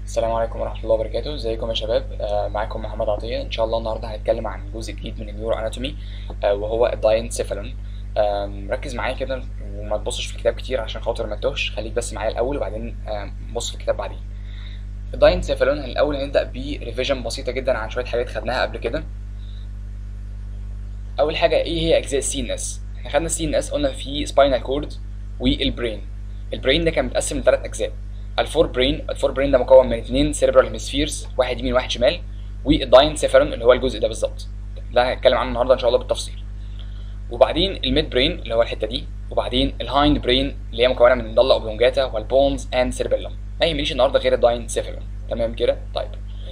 السلام عليكم ورحمة الله وبركاته ازيكم يا شباب آه معاكم محمد عطية ان شاء الله النهاردة هنتكلم عن جزء جديد من النيورو اناتومي آه وهو الداينسيفالون آه ركز معايا كده وما تبصش في الكتاب كتير عشان خاطر ما تتوهش خليك بس معايا الاول وبعدين آه بص في الكتاب بعدين الداينسيفالون الاول هنبدأ بريفيجن بسيطة جدا عن شوية حاجات خدناها قبل كده اول حاجة ايه هي اجزاء السي ان اس احنا خدنا السي ان اس قلنا في سباينال كورد والبرين البرين ده كان متقسم لثلاث اجزاء الفور برين الفور برين ده مكون من اثنين سيربرال هيمسفيرز واحد يمين واحد شمال والداينسيفالون اللي هو الجزء ده بالظبط ده هنتكلم عنه النهارده ان شاء الله بالتفصيل وبعدين الميد برين اللي هو الحته دي وبعدين الهايند برين اللي هي مكونه من الضله اوبلونجاتا والبونز اند سيربيلم ما يهمنيش النهارده غير الداينسيفالون تمام كده طيب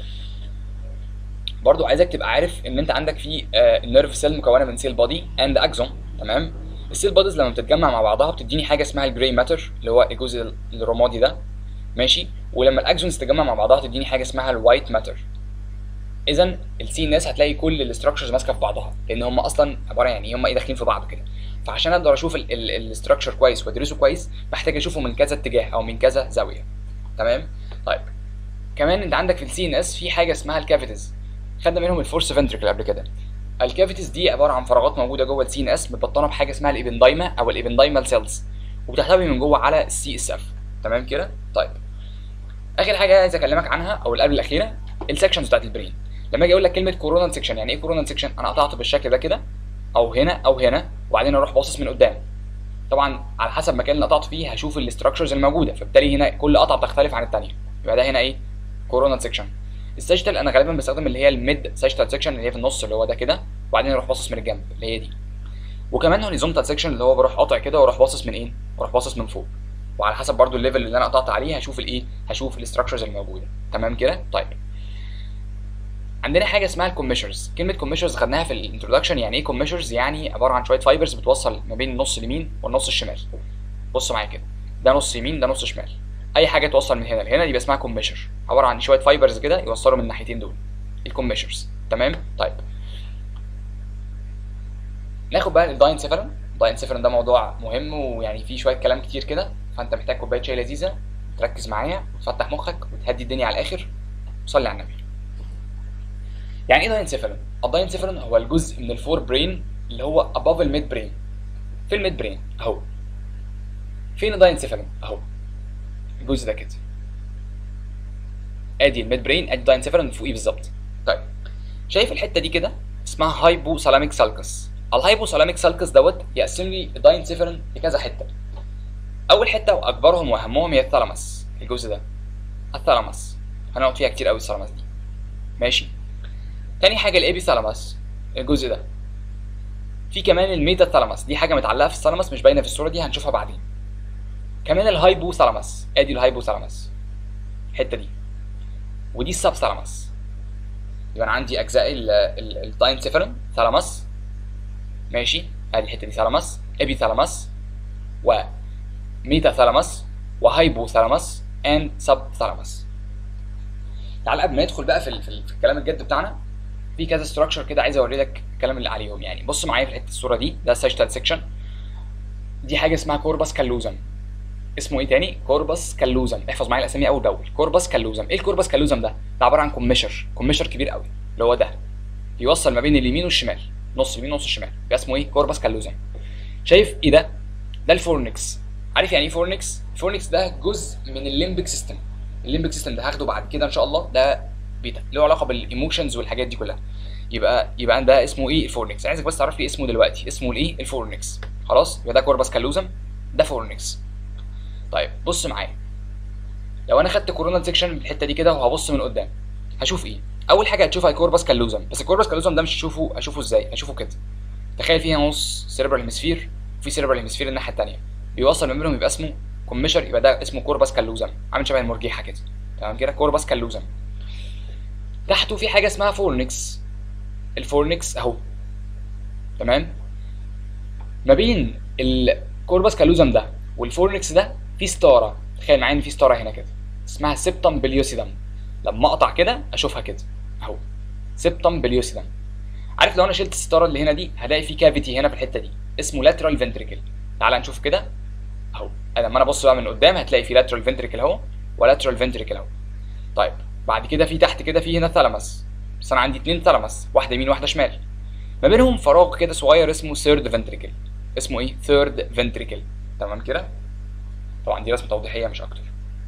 برضو عايزك تبقى عارف ان انت عندك في النيرف سيل مكونه من سيل بودي اند اكزون تمام السيل بوديز لما بتتجمع مع بعضها بتديني حاجه اسمها الجراي ماتر اللي هو الجزء الرمادي ده ماشي ولما الاكسونز تتجمع مع بعضها تديني حاجه اسمها الوايت ماتر اذا السي ان اس هتلاقي كل الاستراكشرز ماسكه في بعضها لان هم اصلا عباره يعني هم ايه داخلين في بعض كده فعشان اقدر اشوف الاستراكشر كويس وادرسه كويس محتاج اشوفه من كذا اتجاه او من كذا زاويه تمام طيب كمان انت عندك في السي ان اس في حاجه اسمها الكافيتيز خدنا منهم الفورس فنتريكل قبل كده الكافيتيز دي عباره عن فراغات موجوده جوه السي ان اس متبطنه بحاجه اسمها الابندايما او الابندايمال سيلز وبتحتوي من جوه على السي اس اف تمام كده طيب اخر حاجه عايز اكلمك عنها او اللي قبل الاخيره السكشنز بتاعت البرين لما اجي اقول لك كلمه كورونال سكشن يعني ايه كورونال سكشن انا قطعته بالشكل ده كده او هنا او هنا وبعدين اروح باصص من قدام طبعا على حسب المكان اللي قطعت فيه هشوف الاستراكشرز الموجوده فبالتالي هنا كل قطعه بتختلف عن الثانيه يبقى ده هنا ايه كورونال سكشن الساجيتال انا غالبا بستخدم اللي هي الميد ساجيتال سكشن اللي هي في النص اللي هو ده كده وبعدين اروح باصص من الجنب اللي هي دي وكمان هوريزونتال سكشن اللي هو بروح قاطع كده واروح باصص من ايه واروح باصص من فوق وعلى حسب برضو الليفل اللي انا قطعت عليه هشوف الايه هشوف الاستراكشرز الموجوده تمام كده طيب عندنا حاجه اسمها الكوميشرز كلمه كوميشرز خدناها في الانترودكشن يعني ايه كوميشرز يعني عباره عن شويه فايبرز بتوصل ما بين النص اليمين والنص الشمال بص معايا كده ده نص يمين ده نص شمال اي حاجه توصل من هنا لهنا يبقى اسمها كوميشر عباره عن شويه فايبرز كده يوصلوا من الناحيتين دول الكوميشرز تمام طيب ناخد بقى الداينسيفالون الداينسيفالون ده موضوع مهم ويعني فيه شويه كلام كتير كده فانت محتاج كوبايه شاي لذيذه تركز معايا وتفتح مخك وتهدي الدنيا على الاخر وصلي على النبي يعني ايه داينسيفالون الداينسيفالون هو الجزء من الفور برين اللي هو اباف الميد برين في الميد برين اهو فين الداينسيفالون اهو الجزء ده كده ادي الميد برين ادي الداينسيفالون فوقيه بالظبط طيب شايف الحته دي كده اسمها هايبو سالاميك سالكس الهايبو سالاميك سالكس دوت يقسم لي الداينسيفالون لكذا حته اول حته واكبرهم واهمهم هي الثالاموس الجزء ده الثالاموس هنقعد فيها كتير قوي الثالاموس دي ماشي تاني حاجه الابي ثالاموس الجزء ده في كمان الميتا ثالاموس دي حاجه متعلقه في الثالاموس مش باينه في الصوره دي هنشوفها بعدين كمان الهايبو ثالاموس ادي الهايبو ثالاموس الحته دي ودي السب ثالاموس يبقى انا عندي اجزاء الداينسيفالون ثالاموس ماشي ادي الحته دي ثالاموس ابي ثالاموس و ميتا ثالاموس وهايبو ثالاموس اند سب ثالاموس تعال قبل ما ندخل بقى في, في, في الكلام الجد بتاعنا في كذا ستراكشر كده عايز اوري لك الكلام اللي عليهم يعني بص معايا في حته الصوره دي ده ساجيتال سيكشن دي حاجه اسمها كوربس كالوزم اسمه ايه تاني كوربس كالوزم احفظ معايا الاسامي اول باول كوربس كالوزم ايه الكوربس كالوزم ده ده عباره عن كوميشر كوميشر كبير قوي اللي هو ده بيوصل ما بين اليمين والشمال نص يمين نص شمال يبقى اسمه ايه كوربس كالوزم شايف ايه ده ده الفورنكس عارف يعني ايه فورنكس الفورنكس ده جزء من الليمبك سيستم الليمبك سيستم ده هاخده بعد كده ان شاء الله ده بيتا له علاقه بالايموشنز والحاجات دي كلها يبقى يبقى ده اسمه ايه الفورنكس عايزك بس تعرف لي اسمه دلوقتي اسمه الايه الفورنكس خلاص يبقى ده كوربس كالوزم ده فورنكس طيب بص معايا لو انا خدت كورونال سيكشن من الحته دي كده وهبص من قدام هشوف ايه اول حاجه هتشوفها الكوربس كالوزم بس الكوربس كالوزم ده مش هشوفه اشوفه ازاي اشوفه كده تخيل فيها نص سيربرال هيمسفير وفي سيربرال هيمسفير الناحيه الثانيه بيوصل ما بينهم يبقى اسمه كوميشر يبقى ده اسمه كوربس كالوزم عامل شبه المرجيحه كده تمام كده كوربس كالوزم تحته في حاجه اسمها فورنكس الفورنكس اهو تمام ما بين الكوربس كالوزم ده والفورنكس ده في ستاره تخيل معايا ان في ستاره هنا كده اسمها سيبتم بليوسيدم لما اقطع كده اشوفها كده اهو سيبتم بليوسيدم عارف لو انا شلت الستاره اللي هنا دي هلاقي في كافيتي هنا في الحته دي اسمه لاترال فنتريكل تعال نشوف كده اهو لما انا ابص بقى من قدام هتلاقي في لاترال فنتريكل اهو ولاترال فنتريكل اهو طيب بعد كده في تحت كده في هنا ثالاموس بس انا عندي اتنين ثالاموس واحده يمين واحده شمال ما بينهم فراغ كده صغير اسمه ثيرد فنتريكل اسمه ايه ثيرد فنتريكل تمام كده طبعا دي رسمه توضيحيه مش اكتر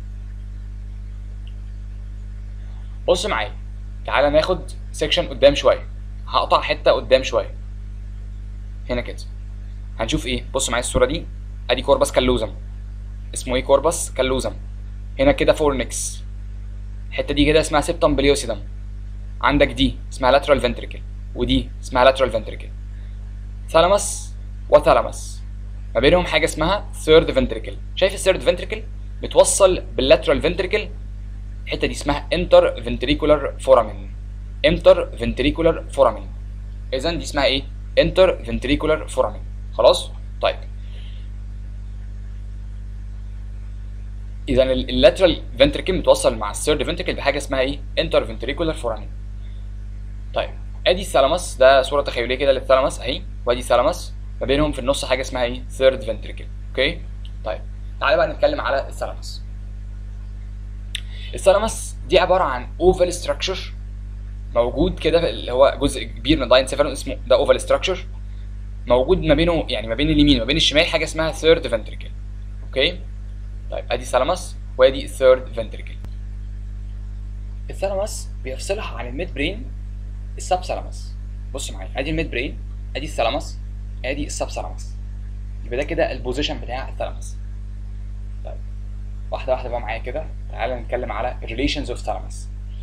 بص معايا تعالى ناخد سيكشن قدام شويه هقطع حته قدام شويه هنا كده هنشوف ايه بص معايا الصوره دي ادي كوربس كالوزم اسمه ايه كوربس كالوزم هنا كده فورنكس الحته دي كده اسمها سيبتم بليوسيدم عندك دي اسمها لاترال فنتريكل ودي اسمها لاترال فنتريكل ثالاموس وثالاموس ما بينهم حاجه اسمها ثيرد فنتريكل شايف الثيرد فنتريكل بتوصل باللاترال فنتريكل الحته دي اسمها انتر فنتريكولار فورامين انتر فنتريكولار فورامين اذا دي اسمها ايه انتر فنتريكولار فورامين خلاص طيب اذا اللاترال فنتريكل متوصل مع الثيرد فنتريكل بحاجه اسمها ايه انتر فنتريكولار فورامين طيب ادي الثالاموس ده صوره تخيليه كده للثالاموس اهي وادي الثالاموس ما بينهم في النص حاجه اسمها ايه ثيرد فنتريكل اوكي طيب تعالى بقى نتكلم على الثالاموس الثالاموس دي عباره عن اوفال ستراكشر موجود كده اللي هو جزء كبير من الداينسيفالون اسمه ده اوفال ستراكشر موجود ما بينه يعني ما بين اليمين وما بين الشمال حاجه اسمها ثيرد فنتريكل اوكي طيب ادي ثالاموس وادي الثيرد فنتريكل الثالاموس بيفصلها عن الميد برين السب ثالاموس بص معايا ادي الميد برين ادي الثالاموس ادي السب ثالاموس يبقى ده كده البوزيشن بتاع الثالاموس طيب واحده واحده بقى معايا كده تعالى نتكلم على relations of thalamus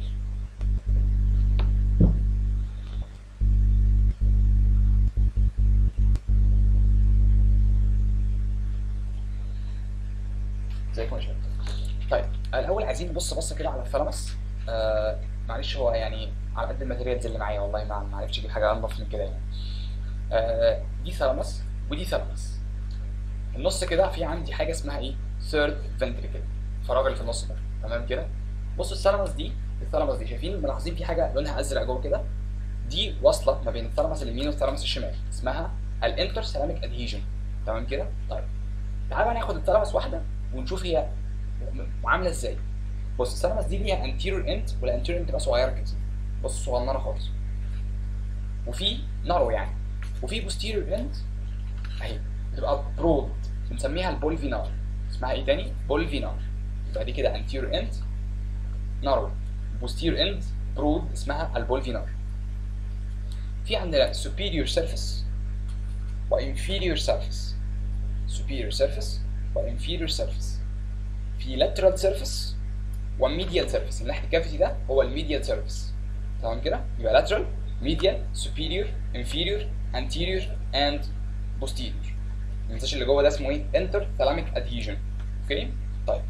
ازيكم يا شباب طيب الاول عايزين نبص بصه كده على الثالاموس آه معلش هو يعني على قد الماتيريالز اللي معايا والله ما ما عرفتش اجيب حاجه انضف من كده يعني آه دي ثالاموس ودي ثالاموس في النص كده في عندي حاجه اسمها ايه ثيرد فنتريكل الفراغ اللي في النص ده تمام كده بصوا الثالاموس دي الثالاموس دي شايفين ملاحظين في حاجه لونها ازرق جوه كده دي واصله ما بين الثالاموس اليمين والثالاموس الشمال اسمها الانتر سيراميك ادهيجن تمام كده طيب تعالى بقى ناخد الثالاموس واحده ونشوف هي عامله ازاي بص الثالاموس دي ليها انتيريور اند والانتيريور اند تبقى صغيره كده بص صغننه خالص وفي نارو يعني وفي بوستيريور اند اهي بتبقى برود بنسميها البولفينار اسمها ايه تاني بولفينار يبقى دي كده anterior end narrow posterior end broad اسمها البولفينار في عندنا superior surface و inferior surface superior surface و inferior surface في lateral surface و medial surface اللي ناحية الكافيتي ده هو الميديال surface تمام كده يبقى lateral medial superior inferior anterior and posterior المساج اللي جوه ده اسمه ايه انتر ثالاميك ادهيجن اوكي طيب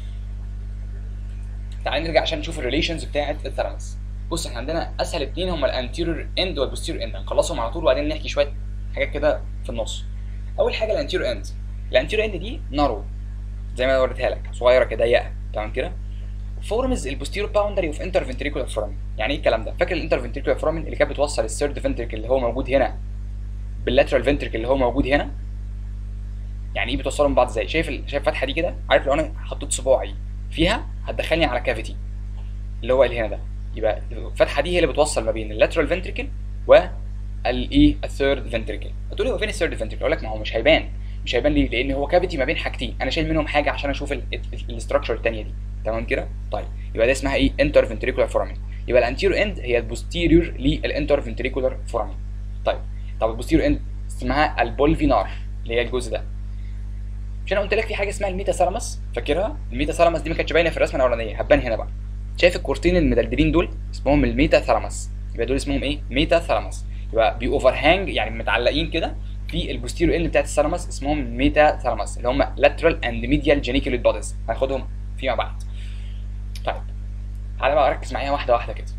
تعال نرجع عشان نشوف الريليشنز بتاعه الثالاموس بص احنا عندنا اسهل اتنين هما الانتيريور اند والبوستيريور اند هنخلصهم على طول وبعدين نحكي شويه حاجات كده في النص اول حاجه الانتيريور اند الانتيريور اند دي نارو زي ما انا وريتها لك صغيره كده ضيقه تمام كده فورمز البوستيريور باوندري اوف انتر فنتريكولار فورامين يعني ايه الكلام ده فاكر الانتر فنتريكولار فورامين اللي كانت بتوصل الثيرد فنتريكل اللي هو موجود هنا باللاترال فنتريكل اللي هو موجود هنا يعني ايه بتوصلهم بعض ازاي شايف ال... شايف الفتحه دي كده عارف لو انا حطيت صباعي فيها هتدخلني على كافيتي اللي هو اللي هنا ده يبقى الفتحه دي هي اللي بتوصل ما بين اللاترال فنتريكل والايه الثيرد فنتريكل هتقولي هو فين الثيرد فنتريكل اقول لك ما هو مش هيبان مش هيبان ليه لان هو كافيتي ما بين حاجتين انا شايل منهم حاجه عشان اشوف الاستراكشر الثانيه دي تمام كده طيب يبقى ده اسمها ايه انتر فنتريكولار فورامين يبقى الانتيريور اند هي البوستيريور للانتر فنتريكولار فورامين طيب طب البوستيريور اند اسمها البولفينار اللي هي الجزء ده مش انا قلت لك في حاجه اسمها الميتا ثالاموس فاكرها الميتا ثالاموس دي ما كانتش باينه في الرسمه الاولانيه هتبان هنا بقى شايف الكورتين المدلدلين دول اسمهم الميتا ثالاموس يبقى دول اسمهم ايه ميتا ثالاموس يبقى بي اوفر هانج يعني متعلقين كده في البوستيريور اند بتاعت الثالاموس اسمهم ميتا ثالاموس اللي هم لاترال اند ميديال جينيكوليت بوديز هناخدهم فيما بعد طيب تعالى بقى ركز معايا واحده واحده كده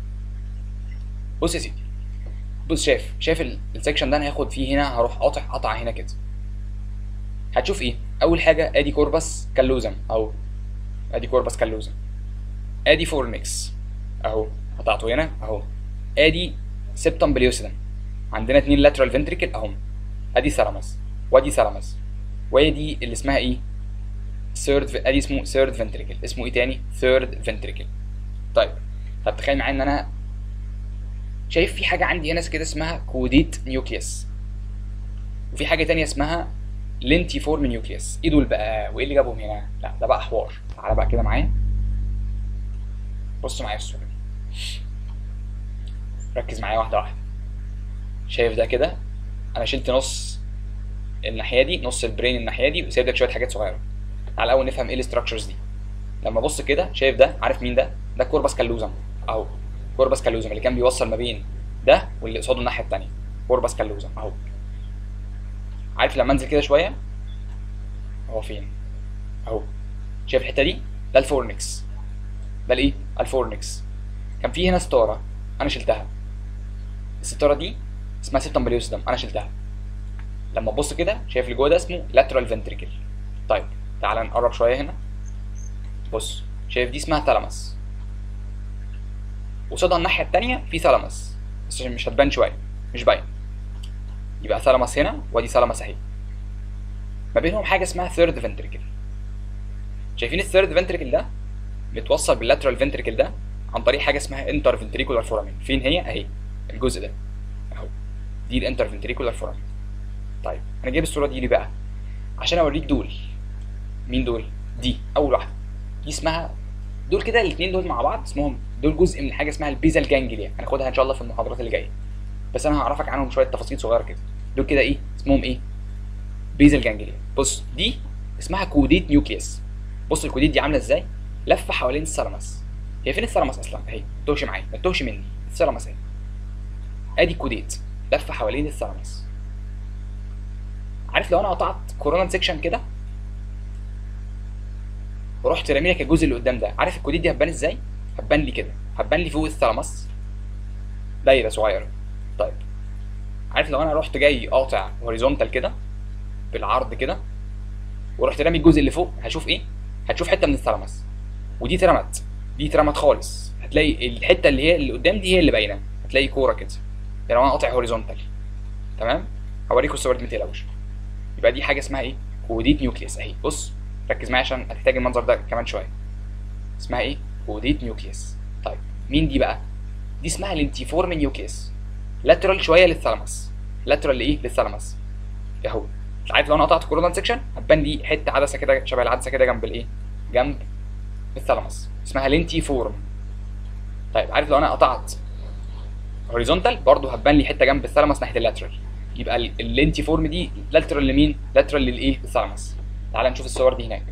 بص يا سيدي بص شايف شايف السكشن ده انا هاخد فيه هنا هروح قاطع قطعه هنا كده هتشوف ايه اول حاجه ادي كوربس كالوزم اهو ادي كوربس كالوزم ادي فورنكس اهو قطعته هنا اهو ادي سبتم بليوسيدم عندنا اتنين لاترال فنتريكل اهم ادي ثالاموس وادي ثالاموس وادي اللي اسمها ايه ثيرد ادي اسمه ثيرد فنتريكل اسمه ايه تاني ثيرد فنتريكل طيب طب تخيل معايا ان انا شايف في حاجه عندي هنا كده اسمها كوديت نيوكليوس وفي حاجه تانية اسمها لينتي فورم نيوكليوس ايه دول بقى وايه اللي جابهم هنا لا ده بقى حوار تعالى بقى كده معايا بص معايا في الصوره دي ركز معايا واحده واحده شايف ده كده انا شلت نص الناحيه دي نص البرين الناحيه دي وسايب لك شويه حاجات صغيره تعالى الاول نفهم ايه الاستراكشرز دي لما ابص كده شايف ده عارف مين ده ده كوربس كالوزم اهو كوربس كالوزم اللي كان بيوصل ما بين ده واللي قصاده الناحيه الثانيه كوربس كالوزم اهو عارف لما انزل كده شويه هو فين اهو شايف الحته دي ده الفورنكس ده الايه الفورنكس كان في هنا ستاره انا شلتها الستاره دي اسمها سيبتم بليوسدم انا شلتها لما تبص كده شايف اللي جوه ده اسمه لاترال فنتريكل طيب تعال نقرب شويه هنا بص شايف دي اسمها ثالاموس قصادها الناحيه التانية في ثالاموس بس عشان مش هتبان شويه مش باين يبقى ثالاموس هنا وادي ثالاموس اهي ما بينهم حاجه اسمها ثيرد فنتريكل شايفين الثيرد فنتريكل ده متوصل باللاترال فنتريكل ده عن طريق حاجه اسمها انتر فنتريكولار فورامين فين هي اهي الجزء ده اهو دي الانتر فنتريكولار فورامين طيب انا جايب الصوره دي ليه بقى عشان اوريك دول مين دول دي اول واحده دي اسمها دول كده الاثنين دول مع بعض اسمهم دول جزء من حاجه اسمها البيزال جانجليا هناخدها ان شاء الله في المحاضرات اللي جايه بس انا هعرفك عنهم شويه تفاصيل صغيره كده دول كده ايه اسمهم ايه بيزال جانجليا بص دي اسمها كوديت نيوكليوس بص الكوديت دي عامله ازاي لفه حوالين الثالاموس هي فين الثالاموس اصلا اهي ما تتوهش معايا ما تتوهش مني الثالاموس اهي ادي كوديت لفه حوالين الثالاموس عارف لو انا قطعت كورونا سيكشن كده ورحت رامي لك الجزء اللي قدام ده عارف الكوديت دي هتبان ازاي هتبان لي كده هتبان لي فوق الثالاموس دايره صغيره طيب عارف لو انا رحت جاي قاطع هوريزونتال كده بالعرض كده ورحت رامي الجزء اللي فوق هشوف ايه هتشوف حته من الثالاموس ودي اترمت دي اترمت خالص هتلاقي الحته اللي هي اللي قدام دي هي اللي باينه هتلاقي كوره كده يعني لو انا قاطع هوريزونتال تمام هوريكم الصور دي ما تقلقوش يبقى دي حاجه اسمها ايه كوديت نيوكليس اهي بص ركز معايا عشان هتحتاج المنظر ده كمان شويه اسمها ايه كوديت نيوكليس طيب مين دي بقى دي اسمها لينتيفورم نيوكليس لاترال شويه للثالاموس لاترال لايه للثالاموس اهو مش عارف لو انا قطعت كورونال سيكشن هتبان لي حته عدسه كده شبه العدسه كده جنب الايه جنب الثالاموس اسمها لينتي فورم طيب عارف لو انا قطعت هوريزونتال برضه هتبان لي حته جنب الثالاموس ناحيه اللاترال يبقى اللينتي فورم دي لاترال لمين لاترال للايه الثالاموس تعال نشوف الصور دي هناك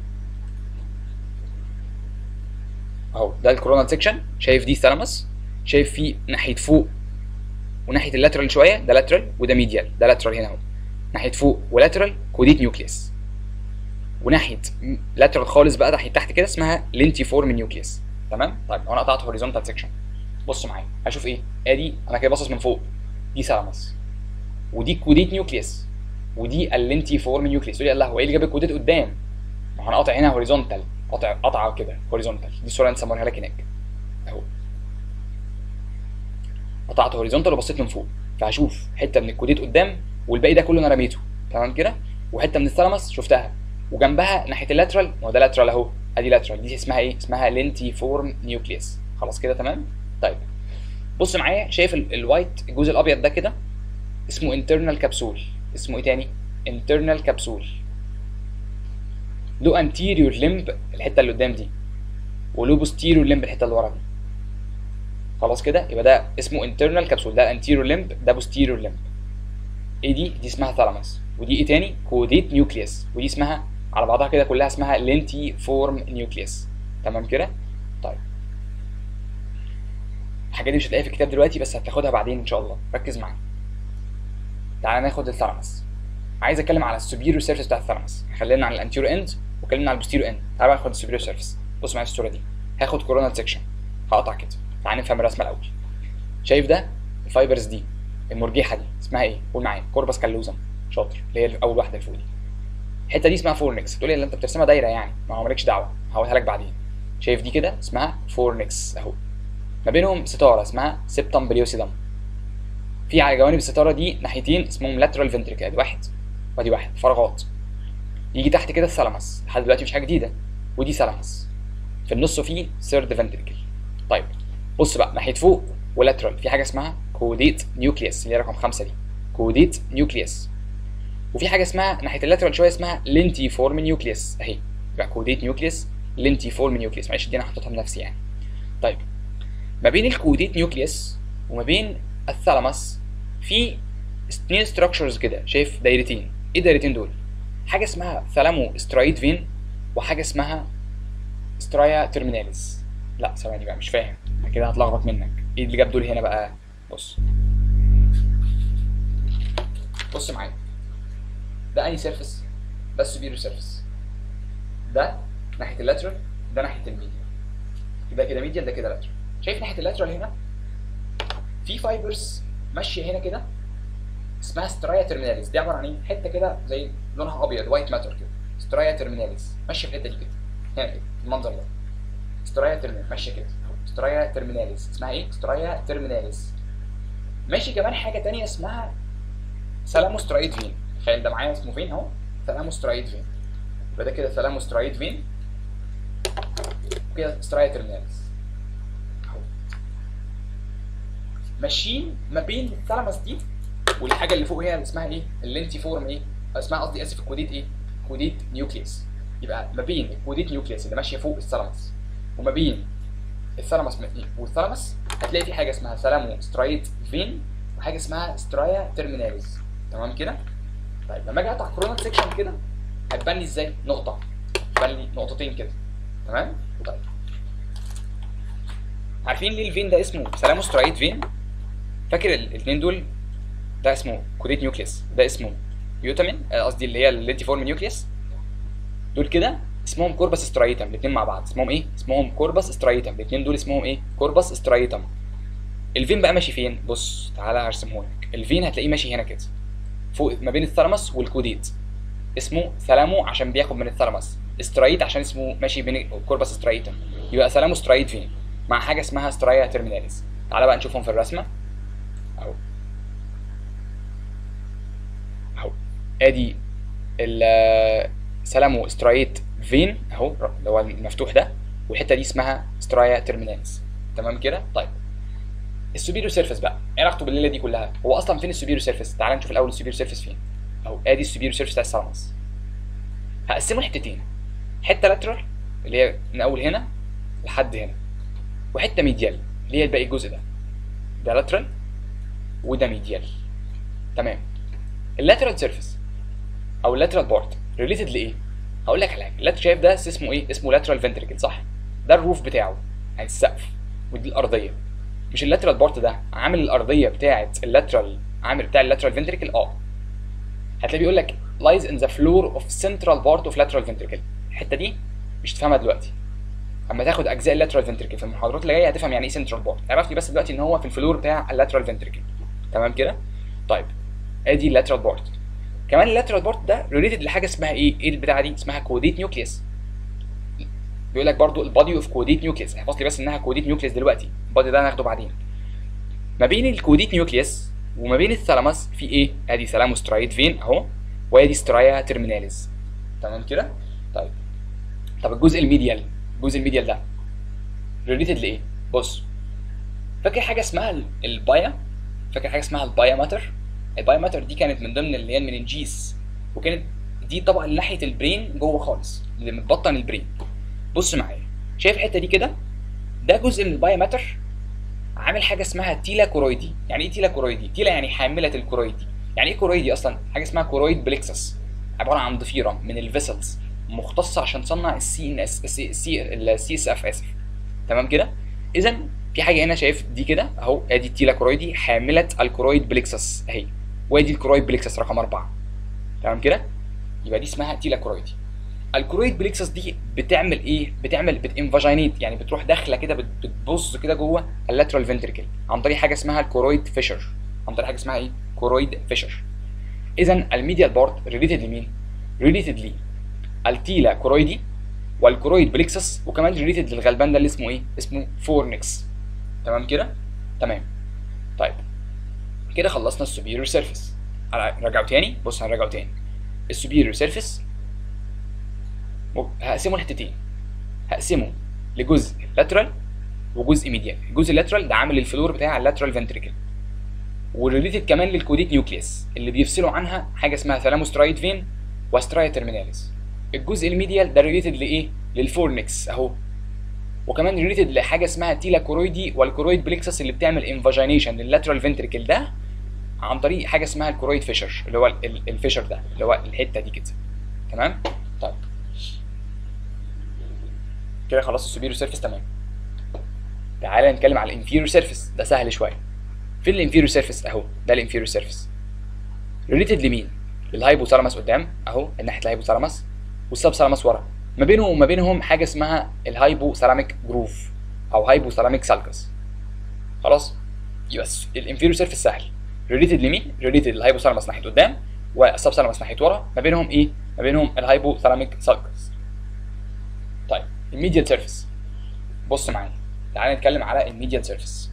اهو ده الكورونال سيكشن شايف دي ثالاموس شايف فيه ناحيه فوق وناحيه اللاترال شويه ده لاترال وده ميديال ده لاترال هنا اهو ناحيه فوق ولاترال كوديت نيوكليس وناحيه لاترال خالص بقى ناحيه تحت كده اسمها لينتي فورم نيوكليس تمام طيب لو انا قطعت هوريزونتال سيكشن بص معايا هشوف ايه ادي انا كده باصص من فوق دي ثالاموس ودي كوديت نيوكليس ودي اللينتي فورم نيوكليس تقول لي الله هو ايه اللي جاب الكوديت قدام ما هو انا قاطع هنا هوريزونتال قاطع قطعه كده هوريزونتال دي الصوره اللي سموها لك هناك اهو قطعت هوريزونتال وبصيت من فوق فهشوف حته من الكوديت قدام والباقي ده كله انا رميته تمام كده وحته من الثالاموس شفتها وجنبها ناحيه اللاترال ما هو ده لاترال اهو ادي لاترال دي اسمها ايه اسمها لينتي فورم نيوكليس خلاص كده تمام طيب بص معايا شايف الوايت الجزء الابيض ده كده اسمه انترنال كبسول اسمه ايه تاني انترنال كبسول له انتيريور لمب الحته اللي قدام دي وله بوستيريور لمب الحته اللي ورا دي خلاص كده يبقى ده اسمه انترنال كبسول ده انتيريور لمب ده بوستيريور لمب ايه دي دي اسمها ثالاموس ودي ايه تاني كوديت نيوكليوس ودي اسمها على بعضها كده كلها اسمها لينتي فورم نيوكليوس تمام كده طيب الحاجات دي مش هتلاقيها في الكتاب دلوقتي بس هتاخدها بعدين ان شاء الله ركز معايا تعالى ناخد الثالاموس عايز اتكلم على السوبيريور سيرفيس بتاع الثالاموس خلينا على الانتيريور اند وكلمنا على البوستيريور اند تعالى ناخد السوبيريور سيرفيس بص معايا الصوره دي هاخد كورونال سيكشن هقطع كده تعالى نفهم الرسمه الاول شايف ده الفايبرز دي المرجحه دي اسمها ايه قول معايا كوربس كالوزم شاطر اللي هي اول واحده اللي فوق دي الحته دي اسمها فورنكس تقول لي انت بترسمها دايره يعني ما هو مالكش دعوه هقولها لك بعدين شايف دي كده اسمها فورنكس اهو ما بينهم ستاره اسمها سيبتم بريوسيدم في على جوانب الستاره دي ناحيتين اسمهم لاترال فنتريكل ادي واحد وادي واحد فراغات يجي تحت كده الثالاموس لحد دلوقتي مش حاجه جديده ودي ثالاموس في النص فيه ثيرد فنتريكل طيب بص بقى ناحيه فوق ولاترال في حاجه اسمها كوديت نيوكليوس اللي هي رقم خمسة دي كوديت نيوكليوس وفي حاجه اسمها ناحيه اللاترال شويه اسمها لينتي فورم نيوكليوس اهي يبقى كوديت نيوكليوس لينتي فورم نيوكليوس معلش دي انا حاططها بنفسي يعني طيب ما بين الكوديت نيوكليوس وما بين الثالاموس في اثنين ستراكشرز كده شايف دايرتين ايه الدايرتين دول حاجه اسمها ثالامو سترايد فين وحاجه اسمها سترايا ترميناليس لا ثواني بقى مش فاهم أنا كده هتلخبط منك ايه اللي جاب دول هنا بقى بص بص معايا ده اني سيرفيس ده السوبيريور سيرفيس ده ناحيه اللاترال ده ناحيه الميديا ده كده ميديا ده كده لاترال شايف ناحيه اللاترال هنا في فايبرز ماشيه هنا كده اسمها سترايا ترميناليس دي عباره عن ايه حته كده زي لونها ابيض وايت ماتر كده سترايا ترميناليس ماشيه في الحته دي كده هنا كده المنظر ده سترايا ترميناليس ماشيه كده سترايا ترميناليس اسمها ايه سترايا ترميناليس ماشي كمان حاجه تانية اسمها سلاموسترايد فين تخيل ده معايا اسمه فين اهو سلاموسترايد فين يبقى ده كده سلاموسترايد فين كده سترايا ترميناليس اهو ماشيين ما بين الثالاموس دي والحاجه اللي فوق هي اللي اسمها ايه اللينتي فورم ايه اسمها قصدي اسف الكوديت ايه كوديت نيوكليوس يبقى ما بين الكوديت نيوكليوس اللي ماشيه فوق الثالاموس وما بين الثالاموس والثالاموس هتلاقي في حاجه اسمها ثالامو سترايت فين وحاجه اسمها سترايا ترميناليس تمام كده طيب لما اجي اقطع كورونا سيكشن كده هتبان لي ازاي نقطه هتبان لي نقطتين كده تمام طيب عارفين ليه الفين ده اسمه ثالامو سترايت فين فاكر الاثنين دول ده اسمه كوديت نيوكليس ده اسمه يوتامين قصدي اللي هي اللينتيفورم نيوكليس دول كده اسمهم كوربس سترايتم الاثنين مع بعض اسمهم ايه اسمهم كوربس سترايتم الاثنين دول اسمهم ايه كوربس سترايتم الفين بقى ماشي فين بص تعالى هرسمه لك الفين هتلاقيه ماشي هنا كده فوق ما بين الثالاموس والكوديت اسمه ثالامو عشان بياخد من الثالاموس سترايت عشان اسمه ماشي بين الكوربس سترايتم يبقى ثالامو سترايت فين مع حاجه اسمها سترايا ترميناليس تعالى بقى نشوفهم في الرسمه اهو اهو ادي السلامو سترايت فين اهو اللي هو المفتوح ده والحته دي اسمها سترايا ترميناليس تمام كده طيب السوبيريور سيرفيس بقى ايه علاقته بالليله دي كلها هو اصلا فين السوبيريور سيرفيس تعال نشوف الاول السوبيريور سيرفيس فين اهو ادي السوبيريور سيرفيس بتاع الثالاموس هقسمه لحتتين حته لاترال اللي هي من اول هنا لحد هنا وحته ميديال اللي هي الباقي الجزء ده ده لاترال وده ميديال تمام اللاترال سيرفيس او اللاترال بارت ريليتد لايه هقول لك على حاجه اللاترال شايف ده اسمه ايه اسمه لاترال فنتريكل صح ده الروف بتاعه يعني السقف ودي الارضيه مش اللاترال بارت ده عامل الارضيه بتاعه اللاترال عامل بتاع اللاترال فنتريكل اه هتلاقي بيقول لك lies in the floor of central part of lateral ventricle الحته دي مش تفهمها دلوقتي اما تاخد اجزاء اللاترال فنتريكل في المحاضرات اللي جايه هتفهم يعني ايه سنترال بارت عرفت بس دلوقتي ان هو في الفلور بتاع اللاترال فنتريكل تمام كده طيب ادي اللاترال بارت كمان اللاترال بارت ده ريليتد لحاجه اسمها ايه ايه البتاعه دي اسمها كوديت نيوكليس بيقول لك برضو البادي اوف كوديت نيوكليس احفظ لي بس انها كوديت نيوكليس دلوقتي البادي ده هناخده بعدين ما بين الكوديت نيوكليس وما بين الثالاموس في ايه ادي ثالاموسترايد فين اهو وادي سترايا ترميناليز تمام كده طيب طب الجزء الميديال الجزء الميديال ده ريليتد لايه بص فاكر حاجه اسمها البايا فاكر حاجه اسمها البايا ماتر البايا ماتر دي كانت من ضمن اللي هي المننجيس وكانت دي طبعا ناحيه البرين جوه خالص اللي متبطن البرين بص معايا شايف الحته دي كده ده جزء من البايا ماتر عامل حاجه اسمها تيلا كورويدي يعني ايه تيلا كورويدي تيلا يعني حامله الكورويدي يعني ايه كورويدي اصلا حاجه اسمها كورويد بليكسس عباره عن ضفيره من الفيسلز مختصه عشان تصنع السي ان اس السي السي اس اف اسف تمام كده اذا في حاجه هنا شايف دي كده اهو ادي التيلا كورويدي حامله الكورويد بليكسس اهي وادي الكورويد بليكسس رقم أربعة تمام كده يبقى دي اسمها تيلا كورويدي الكورويد بليكسس دي بتعمل ايه بتعمل بتنفاجينيت يعني بتروح داخله كده بتبص كده جوه اللاترال فنتريكل عن طريق حاجه اسمها الكورويد فيشر عن طريق حاجه اسمها ايه كورويد فيشر اذا الميديال بارت ريليتد لمين ريليتد لي التيلا كورويدي والكورويد بليكسس وكمان ريليتد للغلبان ده اللي اسمه ايه اسمه فورنكس تمام كده تمام طيب كده خلصنا السوبيريور سيرفيس رجعوا تاني بص هنرجعوا تاني السوبيريور سيرفيس هقسمه لحتتين هقسمه لجزء لاترال وجزء ميديال الجزء اللاترال ده عامل الفلور بتاع اللاترال فنتريكل وريليتد كمان للكوديت نيوكليس اللي بيفصلوا عنها حاجه اسمها ثالاموسترايد فين واسترايا ترميناليس الجزء الميديال ده ريليتد لايه للفورنكس اهو وكمان ريليتد لحاجه اسمها تيلا كورويدي والكورويد بليكسس اللي بتعمل انفاجينيشن لللاترال فنتريكل ده عن طريق حاجه اسمها الكورويد فيشر اللي هو الفيشر ده اللي هو الحته دي كده تمام طيب كده خلاص السوبيريور سيرفيس تمام تعالى نتكلم على الانفيريور سيرفيس ده سهل شويه فين الانفيريور سيرفيس اهو ده الانفيريور سيرفيس ريليتد لمين للهايبوثالاموس قدام اهو ناحيه الهايبوثالاموس والسب ثالاموس ورا ما بينهم وما بينهم حاجه اسمها الهايبوثالاميك جروف او هايبوثالاميك سالكس خلاص يبقى الانفيريور سيرفيس سهل ريليتد لمين ريليتد للهايبوثالاموس ناحيه قدام والسب ثالاموس ناحيه ورا ما بينهم ايه ما بينهم الهايبوثالاميك سالكس طيب الميديال سيرفيس بص معايا تعالى نتكلم على الميديال سيرفيس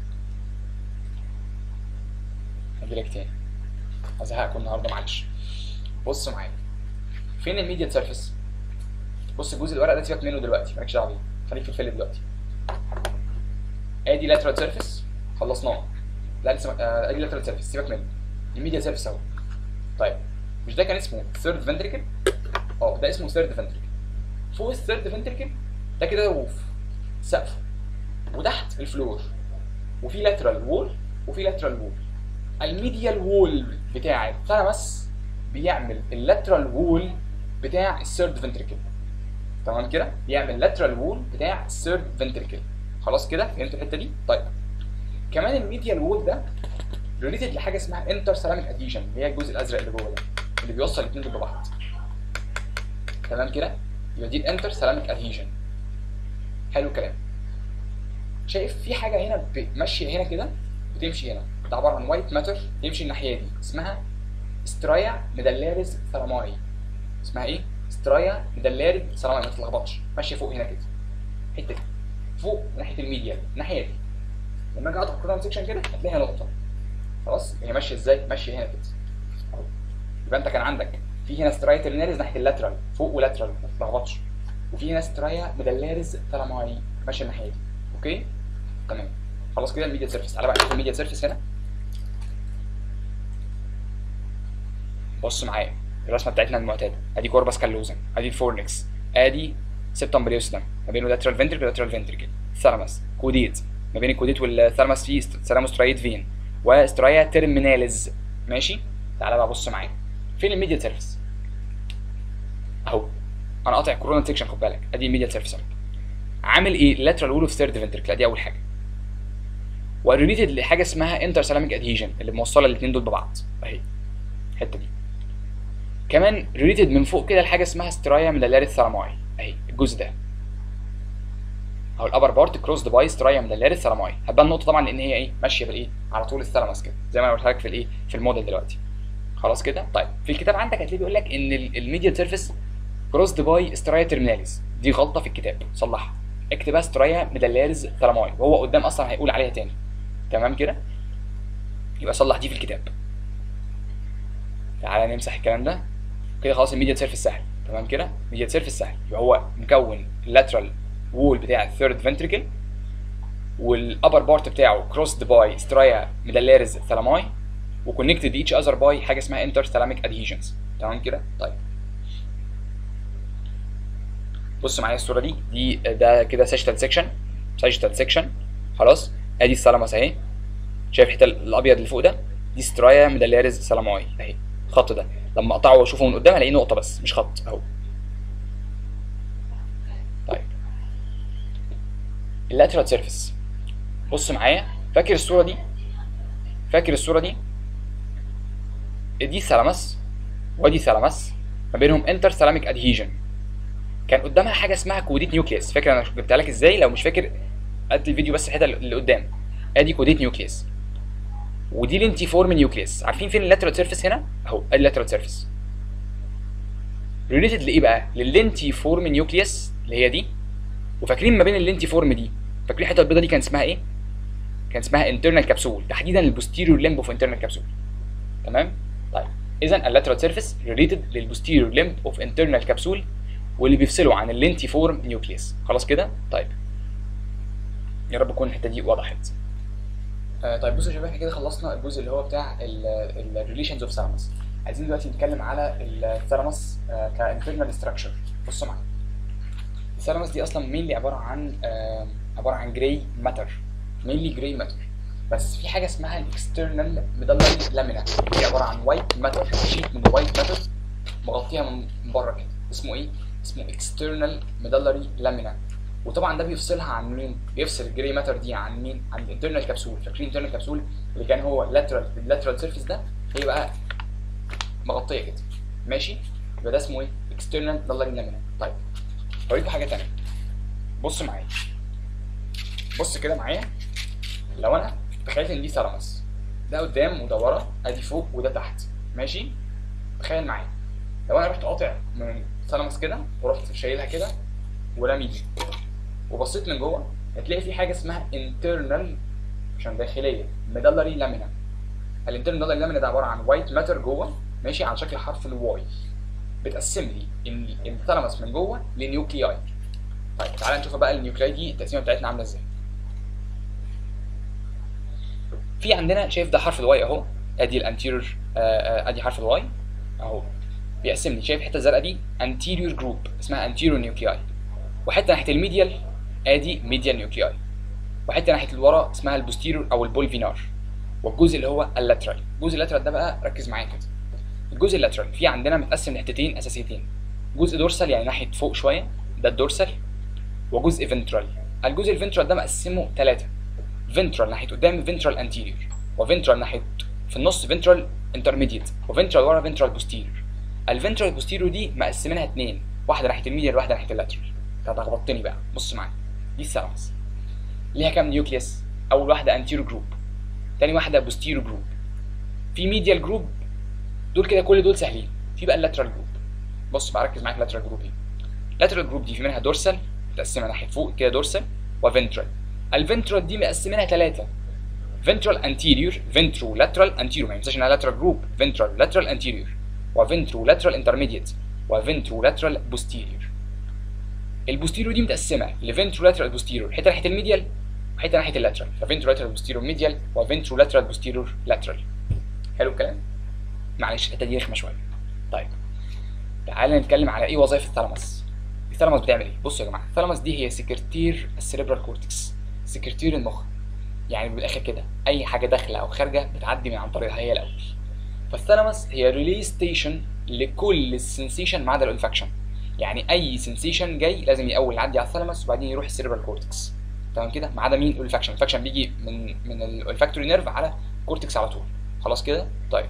هجيلك تاني هزهقكم النهارده معلش بص معايا فين الميديال سيرفيس بص الجزء الورق ده سيبك منه دلوقتي مالكش دعوه بيه خليك في الفيل دلوقتي ادي لاترال سيرفيس خلصناه لا لسه آه، ادي لاترال سيرفيس سيبك منه الميديال سيرفيس اهو طيب مش ده كان اسمه ثيرد فنتريكل اه ده اسمه ثيرد فنتريكل فوق الثيرد فنتريكل ده كده روف سقف وتحت الفلور وفي لاترال وول وفي لاترال وول الميديال وول بتاع الثالاموس بيعمل اللاترال وول بتاع الثيرد فنتريكل تمام كده بيعمل لاترال وول بتاع الثيرد فنتريكل خلاص كده فهمتوا الحته دي طيب كمان الميديال وول ده ريليتد لحاجه اسمها انتر سيراميك اديشن اللي هي الجزء الازرق اللي جوه ده اللي بيوصل الاثنين دول ببعض تمام كده يبقى دي الانتر سيراميك اديشن حلو الكلام شايف في حاجه هنا ب- ماشيه هنا كده بتمشي هنا ده عباره عن وايت ماتر تمشي الناحيه دي اسمها سترايا ميدالاريز ثالاماي اسمها ايه؟ سترايا ميدالاريز ثالاماي ما تتلخبطش ماشيه فوق هنا كده الحته دي فوق ناحيه الميديا الناحيه دي لما اجي اقطع كده سيكشن كده هتلاقيها نقطه خلاص هي ماشيه ازاي؟ ماشيه هنا كده اهو يبقى انت كان عندك في هنا سترايا ترميناليز ناحيه اللاترال فوق ولاترال ما تتلخبطش وفي هنا سترايا ميدالاريز ثالاماي ماشيه الناحيه دي اوكي تمام خلاص كده الميديا سيرفيس تعالى بقى نشوف الميديا سيرفيس هنا بص معايا الرسمه بتاعتنا المعتاده ادي كوربس كالوزن ادي الفورنكس ادي سيبتم بريوسلم ما بينه لاترال فنتريكل لاترال فنتريكل ثالاموس كوديت ما بين الكوديت والثالاموس في ثالاموسترايد فين وسترايا تيرميناليز ماشي تعالى بقى بص معايا فين الميديا سيرفيس اهو انا قاطع كورونا سيكشن خد بالك ادي الميديا سيرفيس اهو عامل ايه لاترال وول اوف ثيرد فنتريكل ادي اول حاجه وريليتد لحاجه اسمها انتر سلاميك ادهيجن اللي موصله الاثنين دول ببعض اهي الحته دي كمان ريليتد من فوق كده لحاجه اسمها سترايا ميدالاري ثالاماي اهي الجزء ده او الابر بارت كروسد باي سترايا ميدالاري ثالاماي هتبان النقطه طبعا لان هي ايه ماشيه بالايه على طول الثالاموس كده زي ما انا قلت لك في الايه في الموديل دلوقتي خلاص كده طيب في الكتاب عندك هتلاقيه بيقول لك ان الميديال سيرفيس كروسد باي سترايا ترميناليز دي غلطه في الكتاب صلحها اكتبها سترايا ميدالاريز ثالاماي وهو قدام اصلا هيقول عليها تاني تمام كده يبقى صلح دي في الكتاب تعالى نمسح الكلام ده كده خلاص الميديال سيرفيس سهل تمام كده الميديال سيرفيس سهل يبقى هو مكون اللاترال وول بتاع الثيرد فنتريكل والابر بارت بتاعه كروسد باي سترايا ميدالاريز ثالاماي وكونكتد ايتش اذر باي حاجه اسمها انتر ثالاميك ادهيجنز تمام كده طيب بص معايا الصوره دي دي ده كده سيجيتال سيكشن سيجيتال سيكشن خلاص ادي الثالاموس اهي شايف الحته الابيض اللي فوق ده دي سترايا ميدالاريز ثالاماي اهي الخط ده لما اقطعه واشوفه من قدام الاقيه نقطه بس مش خط اهو طيب اللاترال سيرفيس بص معايا فاكر الصوره دي فاكر الصوره دي دي ثالاموس ودي ثالاموس ما بينهم انتر ثالاميك ادهيجن كان قدامها حاجه اسمها كوديت نيوكليس فاكر انا جبتها لك ازاي لو مش فاكر ادي الفيديو بس الحته اللي قدام ادي كوديت نيوكليس ودي لينتي فورم نيوكليس عارفين فين اللاترال سيرفيس هنا اهو ادي اللاترال سيرفيس ريليتد لايه بقى لللينتي فورم نيوكليس اللي هي دي وفاكرين ما بين اللينتي فورم دي فاكرين الحته البيضاء دي كان اسمها ايه كان اسمها انترنال كابسول تحديدا البوستيريور ليمب اوف انترنال كابسول تمام طيب اذا اللاترال سيرفيس ريليتد للبوستيريور ليمب اوف انترنال كابسول واللي بيفصله عن اللينتي فورم نيوكليس خلاص كده طيب يا رب تكون الحته دي وضحت آه طيب بصوا يا شباب احنا كده خلصنا الجزء اللي هو بتاع الريليشنز اوف ثالاموس عايزين دلوقتي نتكلم على الثالاموس آه كانترنال ستراكشر بصوا معايا الثالاموس دي اصلا مينلي عباره عن آه عباره عن جراي ماتر مينلي جراي ماتر بس في حاجه اسمها الاكسترنال ميدالري لامينا دي عباره عن وايت ماتر شيت من الوايت ماتر مغطيها من بره كده اسمه ايه؟ اسمه اكسترنال ميدالري لامينا وطبعا ده بيفصلها عن مين؟ بيفصل الجري ماتر دي عن مين؟ عن الانترنال كبسول فاكرين الانترنال كبسول اللي كان هو اللاترال اللاترال سيرفيس ده هي بقى مغطيه كده ماشي؟ يبقى ده اسمه ايه؟ اكسترنال ميدالري لامينا طيب اوريكم حاجه ثانيه بص معايا بص كده معايا لو انا تخيلت ان دي ثالاموس ده قدام وده ورا ادي فوق وده تحت ماشي تخيل معايا لو انا رحت قاطع من ثالاموس كده ورحت شايلها كده ورامي دي وبصيت من جوه هتلاقي في حاجه اسمها internal عشان داخليه ميدالري لامينا الانترنال ميدالري لامينا ده عباره عن وايت ماتر جوه ماشي على شكل حرف الواي بتقسم لي ان الثالاموس من جوه لنيوكلياي طيب تعالى نشوف بقى النيوكلياي دي التقسيمه بتاعتنا عامله ازاي في عندنا شايف ده حرف الواي اهو ادي الانتيريور ادي حرف الواي اهو بيقسم لي شايف الحته الزرقاء دي انتيريور جروب اسمها انتيريور نيوكلياي وحته ناحيه الميديال ادي ميديال نيوكلياي وحته ناحيه الورا اسمها البوستيريور او البولفينار والجزء اللي هو اللاترال الجزء اللاترال ده بقى ركز معايا كده الجزء اللاترال في عندنا متقسم لحتتين اساسيتين جزء دورسال يعني ناحيه فوق شويه ده الدورسال وجزء فنترال الجزء الفنترال ده مقسمه ثلاثه فنترال ناحيه قدام فنترال انتيريور وفنترال ناحيه في النص فنترال انترميديت وفنترال ورا فنترال بوستيريور الفنترال بوستيريور دي مقسمينها اثنين واحده ناحيه الميديال واحده ناحيه اللاترال انت لخبطتني بقى بص معايا دي الثالاموس ليها كام نيوكليس اول واحده انتيريور جروب تاني واحده بوستيريور جروب في ميديال جروب دول كده كل دول سهلين في بقى اللاترال جروب بص بقى ركز معايا في اللاترال جروب ايه اللاترال جروب دي في منها دورسال متقسمه ناحيه فوق كده دورسال وفنترال الفنترال دي مقسمينها ثلاثه ventral anterior ventrolateral anterior ما ينساش انها lateral group ventral lateral anterior وventrolateral intermediate وventrolateral posterior البوستيريور دي متقسمه لفنترولاترال بوستيريور حته ناحيه الميديال وحته ناحيه اللاترال ففنترولاترال بوستيريور ميديال وفنترولاترال بوستيريور لاترال حلو الكلام معلش الحته دي رخمه شويه طيب تعالى نتكلم على ايه وظائف الثالاموس الثالاموس بتعمل ايه بصوا يا جماعه الثالاموس دي هي سكرتير السيريبرال كورتكس سكرتير المخ يعني من الاخر كده اي حاجه داخله او خارجه بتعدي من عن طريقها هي الاول فالثالاموس هي ريلي ستيشن لكل السنسيشن ما عدا الانفكشن يعني اي سنسيشن جاي لازم الاول يعدي على الثالاموس وبعدين يروح السيريبرال كورتكس تمام كده ما عدا مين الانفكشن الانفكشن بيجي من من الفاكتوري نيرف على كورتكس على طول خلاص كده طيب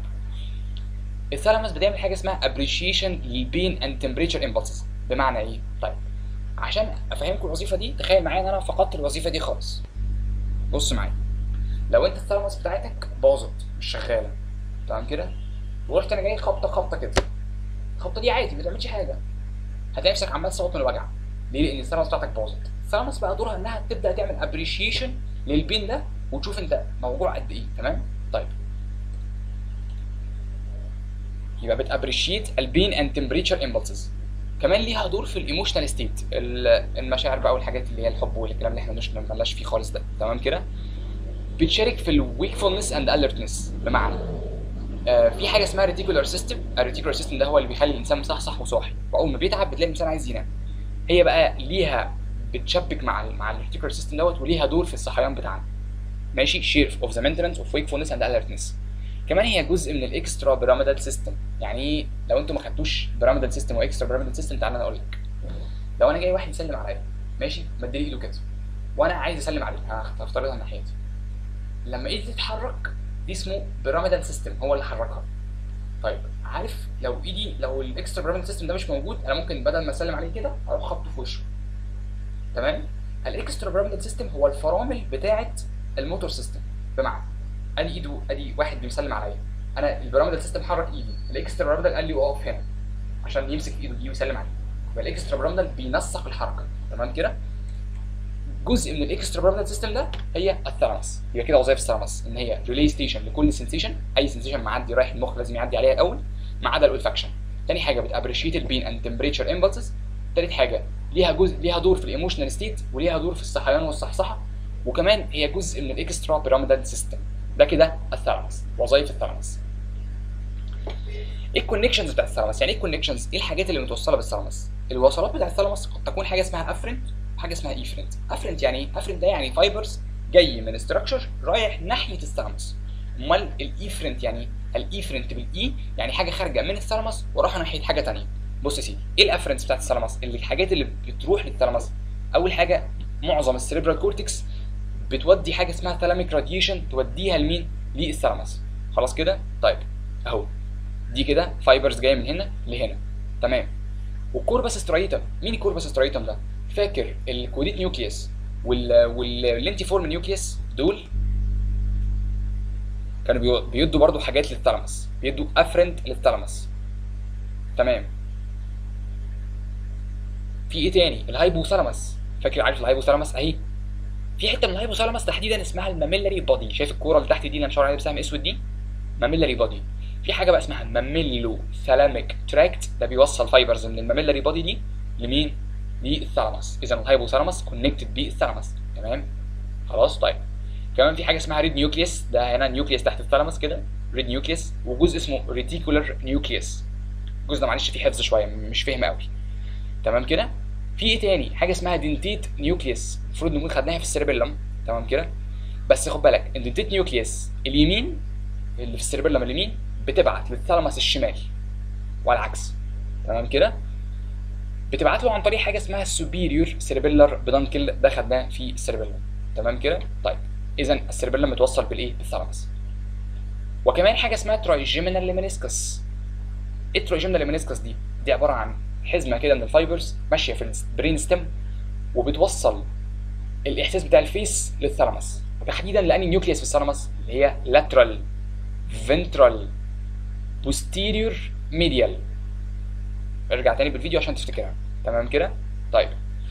الثالاموس بتعمل حاجه اسمها ابريشيشن للبين اند تمبريتشر امبلسز بمعنى ايه طيب عشان افهمكم الوظيفه دي تخيل معايا ان انا فقدت الوظيفه دي خالص بص معايا لو انت الثالاموس بتاعتك باظت مش شغاله تمام كده ورحت انا جاي خبطه خبطه كده الخبطه دي عادي ما بتعملش حاجه هتلاقي نفسك عمال تصوت من الوجع ليه؟ لان الثالاموس بتاعتك باظت الثالاموس بقى دورها انها تبدا تعمل ابريشيشن للبين ده وتشوف انت موجوع قد ايه تمام طيب يبقى بتابريشيت البين اند تمبريتشر امبلسز كمان ليها دور في الايموشنال ستيت المشاعر بقى والحاجات اللي هي الحب والكلام اللي احنا مش مالناش فيه خالص ده تمام كده بتشارك في الويكفولنس اند اليرتنس بمعنى آه في حاجه اسمها ريتيكولار سيستم الريتيكولار سيستم ده هو اللي بيخلي الانسان مصحصح وصاحي واول ما بيتعب بتلاقي الانسان عايز ينام هي بقى ليها بتشبك مع ال مع الريتيكولار سيستم دوت وليها دور في الصحيان بتاعنا ماشي شير اوف ذا مينتنس اوف ويكفولنس اند اليرتنس كمان هي جزء من الاكسترا بيراميدال سيستم يعني ايه لو انتوا ما خدتوش بيراميدال سيستم واكسترا بيراميدال سيستم تعالى انا اقول لك لو انا جاي واحد يسلم عليا ماشي مدي لي ايده كده وانا عايز اسلم عليه هفترضها ناحيتي لما ايدي تتحرك دي اسمه بيراميدال سيستم هو اللي حركها طيب عارف لو ايدي لو الاكسترا بيراميدال سيستم ده مش موجود انا ممكن بدل ما اسلم عليه كده اروح خبطه في وشه تمام الاكسترا بيراميدال سيستم هو الفرامل بتاعه الموتور سيستم بمعنى ادي ايده ادي واحد بيسلم عليا انا البيراميدال سيستم حرك ايدي الاكسترا بيراميدال قال لي اقف هنا عشان يمسك ايده دي ويسلم عليه يبقى الاكسترا بيراميدال بينسق الحركه تمام كده جزء من الاكسترا بيراميدال سيستم ده هي الثالاموس يبقى كده وظائف الثالاموس ان هي ريلي ستيشن لكل سنسيشن اي سنسيشن معدي رايح المخ لازم يعدي عليها الاول ما عدا الاولفاكشن تاني حاجه بتابريشيت البين اند تمبريتشر امبلسز تالت حاجه ليها جزء ليها دور في الايموشنال ستيت وليها دور في الصحيان والصحصحه وكمان هي جزء من الاكسترا بيراميدال سيستم ده كده الثالاموس وظائف الثالاموس ايه الكونكشنز بتاعت الثالاموس يعني ايه الكونكشنز ايه الحاجات اللي متوصله بالثالاموس الوصلات بتاعت الثالاموس قد تكون حاجه اسمها افرنت وحاجه اسمها ايفرنت افرنت يعني ايه افرنت ده يعني فايبرز جاي من ستراكشر رايح ناحيه الثالاموس امال الايفرنت يعني الايفرنت بالاي يعني حاجه خارجه من الثالاموس ورايحه ناحيه حاجه ثانيه بص يا سيدي ايه الافرنس بتاعت الثالاموس اللي الحاجات اللي بتروح للثالاموس اول حاجه معظم السيريبرال كورتكس بتودي حاجه اسمها ثالاميك راديشن توديها لمين للثالاموس خلاص كده طيب اهو دي كده فايبرز جايه من هنا لهنا تمام والكوربس سترايتم مين الكوربس سترايتم ده فاكر الكوديت نيوكليوس وال واللينتيفورم نيوكليوس دول كانوا بيو- بيدوا برضو حاجات للثالاموس بيدوا افرنت للثالاموس تمام في ايه تاني الهايبوثالاموس فاكر عارف الهايبوثالاموس اهي في حته من الهايبوثالاموس تحديدا اسمها الماميلري بودي شايف الكوره اللي تحت دي اللي مشاور عليها بسهم اسود دي ماميلري بودي في حاجه بقى اسمها ماميلو ثالاميك تراكت ده بيوصل فايبرز من الماميلري بودي دي لمين للثالاموس اذا الهايبوثالاموس كونكتد بالثالاموس تمام خلاص طيب كمان في حاجه اسمها ريد نيوكليس ده هنا نيوكليس تحت الثالاموس كده ريد نيوكليس وجزء اسمه ريتيكولار نيوكليس الجزء ده معلش فيه حفظ شويه مش فاهم قوي تمام كده في ايه تاني حاجه اسمها دنتيت نيوكليس المفروض نكون خدناها في السيربيلم تمام كده بس خد بالك الدنتيت نيوكليس اليمين اللي في السيربيلم اليمين بتبعت للثالاموس الشمال والعكس تمام كده بتبعت له عن طريق حاجه اسمها السوبيريور سيربيلر بدانكل ده خدناه في السيربيلم تمام كده طيب اذا السيربيلم متوصل بالايه بالثالاموس وكمان حاجه اسمها ترايجيمينال ليمينيسكس ايه الترايجيمينال ليمينيسكس دي دي عباره عن حزمه كده من الفايبرز ماشيه في البرين ستيم وبتوصل الاحساس بتاع الفيس للثالاموس تحديدا لاني نيوكليوس في الثالاموس اللي هي lateral ventral posterior medial ارجع تاني بالفيديو عشان تفتكرها تمام كده طيب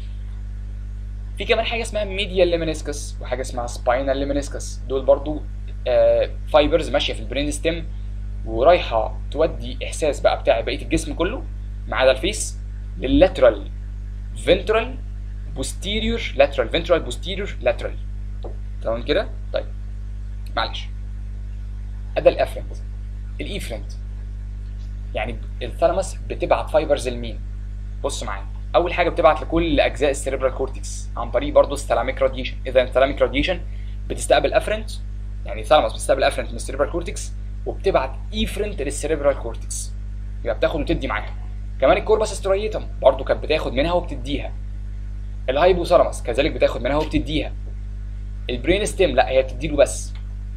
في كمان حاجه اسمها ميديال ليمينيسكس وحاجه اسمها سباينال ليمينيسكس دول برضو آه فايبرز ماشيه في البرين ستيم ورايحه تودي احساس بقى بتاع بقيه الجسم كله ما عدا الفيس لللاترال فنترال بوستيريور لاترال فنترال بوستيريور لاترال تمام كده طيب معلش ادى الافرنت الايفرنت يعني الثالاموس بتبعت فايبرز لمين بص معايا اول حاجه بتبعت لكل اجزاء السيريبرال كورتكس عن طريق برضه الثالاميك راديشن اذا الثالاميك راديشن بتستقبل افرنت يعني الثالاموس بتستقبل افرنت من السيريبرال كورتكس وبتبعت ايفرنت للسيريبرال كورتكس يبقى بتاخد وتدي معاها كمان الكوربس سترويتم برضه كانت بتاخد منها وبتديها الهايبوثالاموس كذلك بتاخد منها وبتديها البرين ستيم لا هي بتديله بس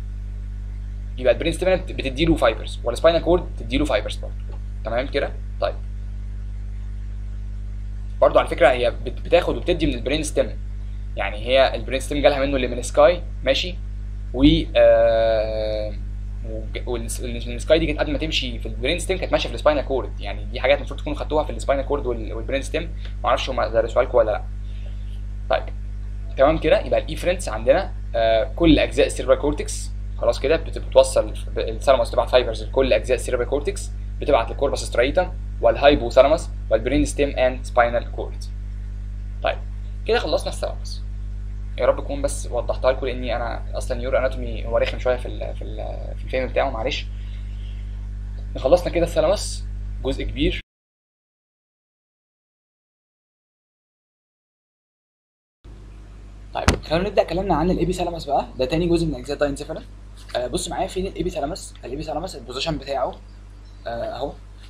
يبقى البرين ستيم هنا بت- بتديله فايبرز والسباينال كورد بتديله فايبرز برضه تمام كده طيب برضه على فكره هي بت- بتاخد وبتدي من البرين ستيم يعني هي البرين ستيم جالها منه اللي من سكاي ماشي و آه والسكاي دي كانت قبل ما تمشي في البرين ستيم كانت ماشيه في السباينال كورد يعني دي حاجات المفروض تكونوا خدتوها في السباينال كورد والبرين ستيم معرفش هم درسوها لكم ولا لا طيب تمام كده يبقى الايفرنس عندنا آه كل اجزاء السيربرال كورتكس خلاص كده بت- بتوصل الثالاموس تبعت فايبرز لكل اجزاء السيربرال كورتكس بتبعت للكوربس سترايتم والهايبوثالاموس والبرين ستيم اند سباينال كورد طيب كده خلصنا الثالاموس يا رب اكون بس وضحتها لكم لاني انا اصلا نيورو اناتومي هو رخم شويه في ال في ال في الفهم بتاعه معلش خلصنا كده الثالاموس جزء كبير طيب خلينا نبدا كلامنا عن الابي ثالاموس بقى ده تاني جزء من اجزاء داينسيفالا آه بص معايا فين الابي ثالاموس الابي ثالاموس البوزيشن بتاعه آه اهو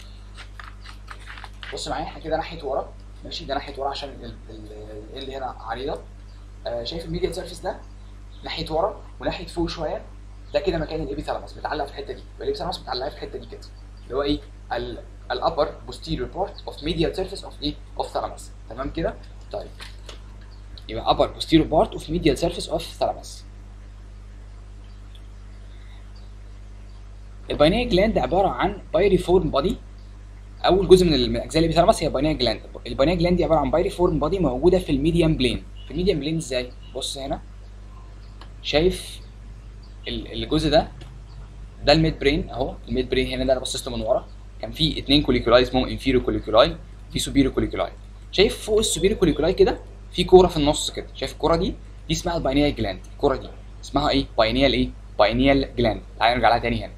بص معايا احنا كده ناحيه ورا ماشي ده ناحيه ورا عشان ال- ال- اللي هنا عريضه آه شايف الميديال سيرفيس ده ناحيه ورا وناحيه فوق شويه ده كده مكان الابي ثالاموس متعلق في الحته دي الابي ثالاموس متعلقه في الحته دي كده اللي هو ايه الابر posterior part of medial surface of ايه of thalamus تمام كده طيب يبقى upper posterior part of medial surface of thalamus الباينير جلاند عباره عن بايريفورم بودي اول جزء من ال- من اجزاء الابيثالاموس هي باينير جلاند الباينير جلاند دي عباره عن بايريفورم بودي موجوده في الميديان بلين في الميديان بلين ازاي بص هنا شايف ال- الجزء ده ده الميد برين اهو الميد برين هنا ده انا باصص له من ورا كان في اتنين كوليكولاي اسمهم انفيرو كوليكولاي في سوبيرو كوليكولاي شايف فوق السوبيريور كوليكولاي كده في كوره في النص كده شايف الكوره دي دي اسمها الباينيال جلاند الكوره دي اسمها ايه باينيال ايه باينيال جلاند تعالى نرجع لها تاني هنا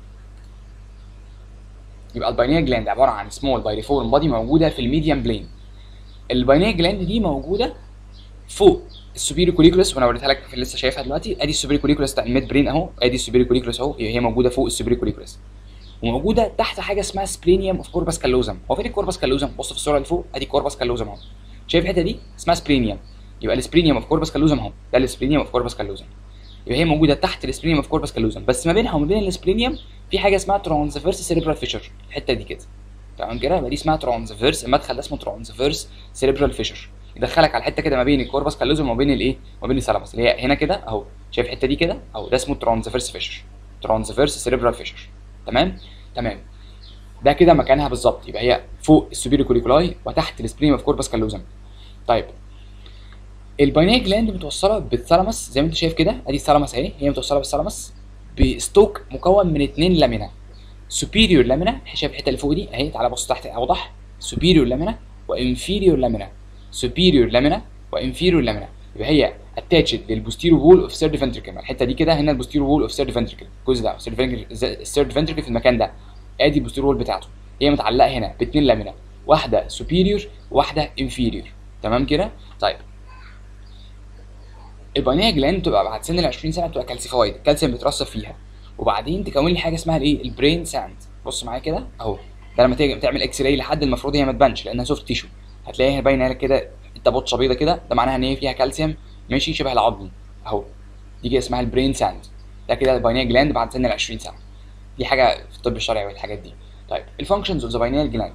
يبقى الباينيال جلاند عباره عن سمول بايريفورم بادي موجوده في الميديان بلين الباينيال جلاند دي موجوده فوق السوبيريور كوليكولس وانا وريتها لك في اللي لسه شايفها دلوقتي ادي السوبيريور كوليكولس بتاع الميد برين اهو ادي السوبيريور كوليكولس اهو هي موجوده فوق السوبيريور كوليكولس وموجوده تحت حاجه اسمها سبلينيوم اوف كوربس كالوزم هو فين الكوربس كالوزم بص في الصوره اللي فوق ادي كوربس كالوزم اهو شايف الحته دي اسمها سبلينيوم يبقى السبلينيوم اوف كوربس كالوزم اهو ده السبلينيوم اوف كوربس كالوزم يبقى هي موجوده تحت السبلينيوم اوف كوربس كالوزم بس ما بينها وما بين السبلينيوم في حاجه اسمها ترانسفيرس سيريبرال فيشر الحته دي كده تمام كده يبقى دي اسمها ترانسفيرس المدخل ده اسمه ترانسفيرس سيريبرال فيشر يدخلك على الحته كده ما بين الكوربس كالوزم وما بين الايه وما بين الثالاموس اللي هي هنا كده اهو شايف الحته دي كده اهو ده اسمه ترانسفيرس فيشر ترانسفيرس سيريبرال فيشر تمام تمام ده كده مكانها بالظبط يبقى هي فوق السوبيريور كوليكولاي وتحت السبلينيوم اوف كوربس كالوزم طيب الباينيال جلاند متوصله بالثالاموس زي ما انت شايف كده ادي الثالاموس اهي هي متوصله بالثالاموس بستوك مكون من اتنين لامينا سوبيريور لامينا شايف الحته اللي فوق دي اهي تعالى بص تحت اوضح سوبيريور لامينا وانفيريور لامينا سوبيريور لامينا وانفيريور لامينا يبقى هي اتاتشد للبوستيرو وول اوف سيرد فنتريكل الحته دي كده هنا البوستيرو وول اوف سيرد فنتريكل الجزء ده السيرد فنتريكل في المكان ده ادي البوستيرو وول بتاعته هي متعلقه هنا باتنين لامينا واحده سوبيريور وواحده انفيريور تمام كده طيب الباينيه جلاند بتبقى بعد سن ال 20 سنه بتبقى كالسيفايد الكالسيوم بيترسب فيها وبعدين تكون لي حاجه اسمها الايه البرين ساند بص معايا كده اهو ده لما تيجي تعمل اكس راي لحد المفروض هي ما تبانش لانها سوفت تيشو هتلاقيها باينه لك كده انت بطشه بيضه كده ده معناها ان هي فيها كالسيوم ماشي شبه العظم اهو دي كده اسمها البرين ساند ده كده الباينيه جلاند بعد سن ال 20 سنه دي حاجه في الطب الشرعي والحاجات دي طيب الفانكشنز اوف ذا باينيال جلاند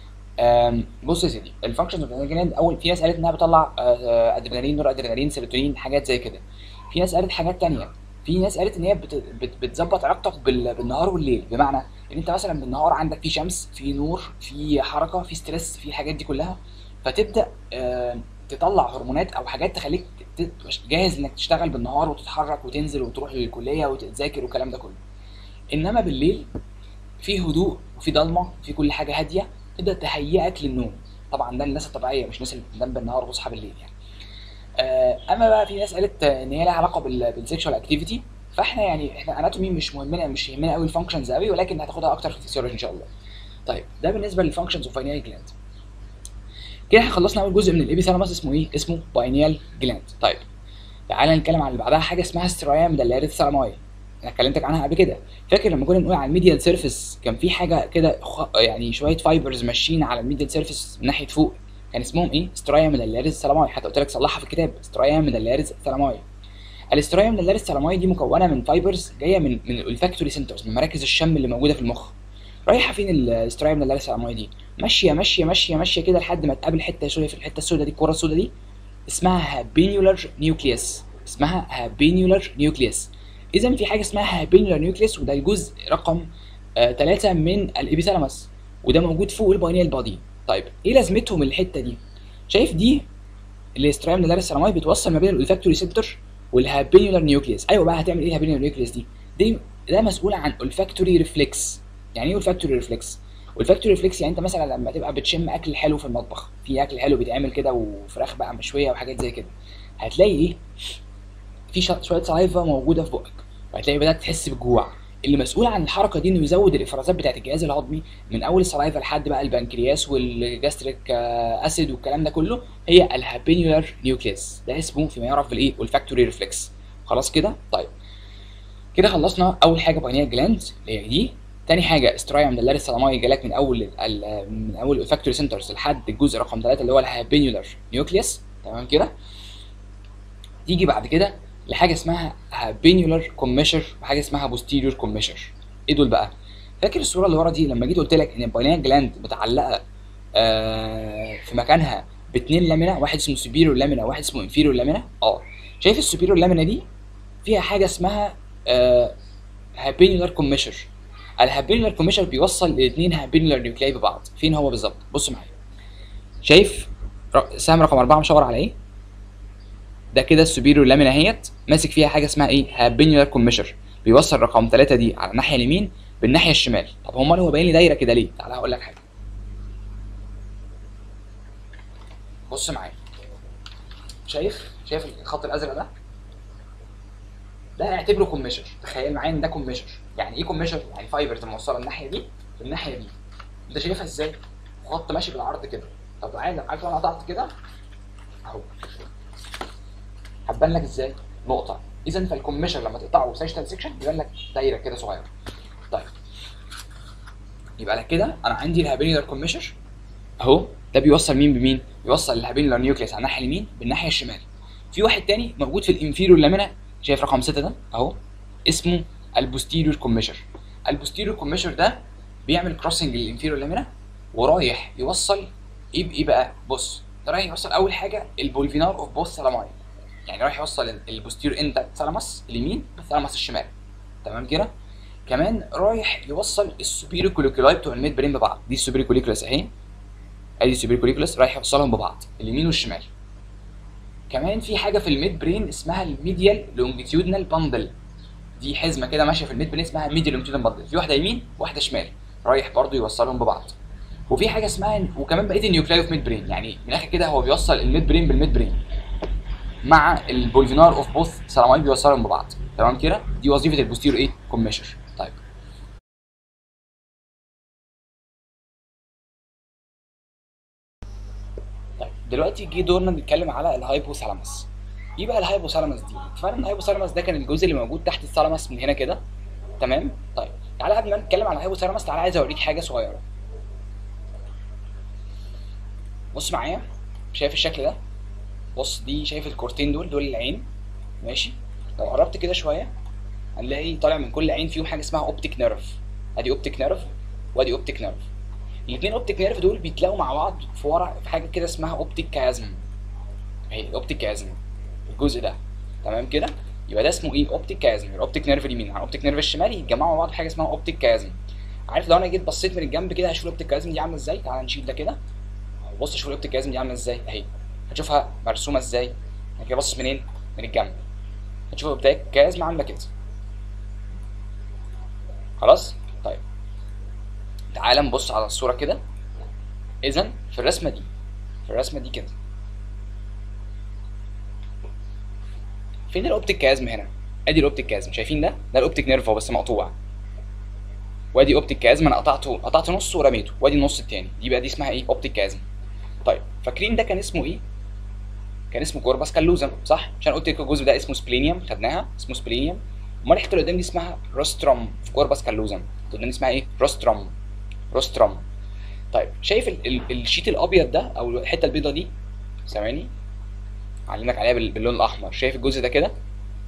بص يا سيدي الفانكشنز اوف ذا جلاند اول في ناس قالت انها بتطلع ادرينالين نور ادرينالين سيروتونين حاجات زي كده في ناس قالت حاجات تانية في ناس قالت ان هي بت... بت... بتظبط علاقتك بال... بالنهار والليل بمعنى ان انت مثلا بالنهار عندك في شمس في نور في حركه في ستريس في الحاجات دي كلها فتبدا آه تطلع هرمونات او حاجات تخليك ت- جاهز انك تشتغل بالنهار وتتحرك وتنزل وتروح للكليه وتذاكر والكلام ده كله انما بالليل في هدوء وفي ضلمه في كل حاجه هاديه تبدا تهيئك للنوم طبعا ده الناس الطبيعيه مش الناس اللي بتنام بالنهار وتصحى بالليل يعني آه، اما بقى في ناس قالت ان هي لها علاقه بالسكشوال اكتيفيتي فاحنا يعني احنا اناتومي مش مهمنا مش يهمنا قوي الفانكشنز قوي ولكن هتاخدها اكتر في الفسيولوجي ان شاء الله طيب ده بالنسبه للفانكشنز اوف باينيال جلاند كده احنا خلصنا اول جزء من الابيثالاموس اسمه ايه اسمه باينيال جلاند طيب تعالى نتكلم عن اللي بعدها حاجه اسمها سترايا مدليات ثالاماي انا كلمتك عنها قبل كده فاكر لما كنا نقول على الميديال سيرفيس كان في حاجه كده خ... يعني شويه فايبرز ماشيين على الميديال سيرفيس من ناحيه فوق كان اسمهم ايه سترايا مدلياريز ثالاماي حتى قلت لك صلحها في الكتاب سترايا مدلياريز ثالاماي الاسترايا مدلياريز ثالاماي دي مكونه من فايبرز جايه من من الفاكتوري سنترز من مراكز الشم اللي موجوده في المخ رايحه فين الاسترايا مدلياريز ثالاماي دي ماشيه ماشيه ماشيه ماشيه كده لحد ما تقابل حته شويه في الحته السوداء دي الكره السوداء دي اسمها هابينيولار نيوكليوس اسمها هابينيولار نيوكليوس اذا في حاجه اسمها هابينيولار نيوكليوس وده الجزء رقم ثلاثة من الابيثالاموس وده موجود فوق الباينيال بادي طيب ايه لازمتهم الحته دي شايف دي الاسترايم مدلاريس سلاماي بتوصل ما بين الاولفاكتوري سنتر والهابينيولار نيوكليوس ايوه بقى هتعمل ايه الهابينيولار نيوكليوس دي دي ده مسؤول عن olfactory ريفلكس يعني ايه olfactory ريفلكس olfactory ريفلكس يعني انت مثلا لما تبقى بتشم اكل حلو في المطبخ في اكل حلو بيتعمل كده وفراخ بقى مشويه وحاجات زي كده هتلاقي ايه في شا- شويه سلايفا موجوده في بقك وهتلاقي بدات تحس بالجوع اللي مسؤول عن الحركه دي انه يزود الافرازات بتاعت الجهاز الهضمي من اول السلايفا لحد بقى البنكرياس والجاستريك آه، اسيد والكلام ده كله هي الهابينيولار نيوكليس ده اسمه فيما يعرف بالايه olfactory ريفلكس خلاص كده طيب كده خلصنا اول حاجه باينيال جلاند اللي هي دي تاني حاجه استرايا من اللاريس سلاماي جالك من اول ال- من اول الفاكتوري سنترز لحد الجزء رقم ثلاثة اللي هو الهابينيولار نيوكليس تمام كده تيجي بعد كده لحاجه اسمها هابينيولار كوميشر وحاجه اسمها بوستيريور كوميشر ايه دول بقى فاكر الصوره اللي ورا دي لما جيت قلت لك ان الباينيال جلاند متعلقه آه في مكانها باتنين لامينا واحد اسمه سوبيريور لامينا وواحد اسمه انفيريور لامينا اه شايف السوبيريور لامينا دي فيها حاجه اسمها آه هابينيولار كوميشر الهابينيولار كوميشر بيوصل الاثنين هابينيولار نيوكلاي ببعض فين هو بالظبط بص معايا شايف ر- سهم رقم أربعة مشاور على ايه ده كده السوبيريور لامينا اهيت ماسك فيها حاجه اسمها ايه هابينيولار كوميشر بيوصل رقم ثلاثة دي على الناحيه اليمين بالناحيه الشمال طب امال هو باين لي دايره كده ليه تعالى هقول لك حاجه بص معايا شايف شايف الخط الازرق ده ده اعتبره كوميشر تخيل معايا ان ده كوميشر يعني ايه كوميشر يعني فايبرز موصله الناحيه دي للناحيه دي انت شايفها ازاي خط ماشي بالعرض كده طب تعالى عارف لو انا قطعت كده اهو هتبان لك ازاي نقطه اذا فالكوميشر لما تقطعه سيشتال سيكشن يبان لك دايره كده صغيره طيب يبقى لك كده انا عندي الهابيلر كوميشر اهو ده بيوصل مين بمين بيوصل الهابيلر نيوكليس على الناحيه اليمين بالناحيه الشمال في واحد تاني موجود في الانفيريور لامينا شايف رقم 6 ده اهو اسمه البوستيريور كوميشر البوستيريور كوميشر ده بيعمل كروسنج للانفيريور لامينا ورايح يوصل ايه بايه بقى بص ده رايح يوصل اول حاجه البولفينار اوف بوث سلاماي يعني رايح يوصل البوستيريور اند ثالاموس اليمين بالثالاموس الشمال تمام كده كمان رايح يوصل السوبيريور كوليكولاي بتوع الميد برين ببعض دي السوبيريور كوليكولاس اهي ادي السوبيريور كوليكولاس رايح يوصلهم ببعض اليمين والشمال كمان في حاجه في الميد برين اسمها الميديال لونجيتيودنال باندل دي حزمه كده ماشيه في الميد برين اسمها ميديال لونجيتيودنال باندل في واحده يمين واحده شمال رايح برضو يوصلهم ببعض وفي حاجه اسمها وكمان بقيه النيوكلاي اوف ميد برين يعني من الاخر كده هو بيوصل الميد برين بالميد برين مع البولفينار اوف بوث سلاماي بيوصلهم ببعض تمام كده دي وظيفه البوستيرو ايه كوميشر طيب طيب دلوقتي جه دورنا نتكلم على الهايبوثالاموس ايه بقى الهايبوثالاموس دي اتفقنا ان الهايبوثالاموس ده كان الجزء اللي موجود تحت الثالاموس من هنا كده تمام طيب تعالى قبل ما نتكلم على الهايبوثالاموس تعالى عايز اوريك حاجه صغيره بص معايا شايف الشكل ده بص دي شايف الكورتين دول دول العين ماشي لو قربت كده شويه هنلاقي طالع من كل عين فيهم حاجه اسمها اوبتيك نيرف ادي اوبتيك نيرف وادي اوبتيك نيرف الاثنين اوبتيك نيرف دول بيتلاقوا مع بعض في ورا في حاجه كده اسمها اوبتيك كازم اهي اوبتيك كازم الجزء ده تمام كده يبقى ده اسمه ايه اوبتيك كازم الاوبتيك نيرف اليمين مع الاوبتيك نيرف الشمالي يتجمعوا مع بعض في حاجه اسمها اوبتيك كازم عارف لو انا جيت بصيت من الجنب كده هشوف الاوبتيك كازم دي عامله ازاي تعال نشيل ده كده بص شوف الاوبتيك كازم دي عامله ازاي اهي هتشوفها مرسومه ازاي انا كده باصص منين من الجنب هتشوف الاوبتيك كازم عامله كده خلاص طيب تعال نبص على الصوره كده اذا في الرسمه دي في الرسمه دي كده فين الاوبتيك كازم هنا ادي الاوبتيك كازم شايفين ده ده الاوبتيك نيرف هو بس مقطوع وادي اوبتيك كازم انا قطعته قطعت نصه ورميته وادي النص التاني دي بقى دي اسمها ايه اوبتيك كازم طيب فاكرين ده كان اسمه ايه كان اسمه كوربس كالوزم صح عشان قلت لكم الجزء ده اسمه سبلينيوم خدناها اسمه سبلينيوم امال الحته اللي قدام دي اسمها روستروم في كوربس كالوزم قدام اسمها ايه روستروم روستروم طيب شايف ال ال الشيت الابيض ده او الحته البيضه دي ثواني اعلمك عليها بال- باللون الاحمر شايف الجزء ده كده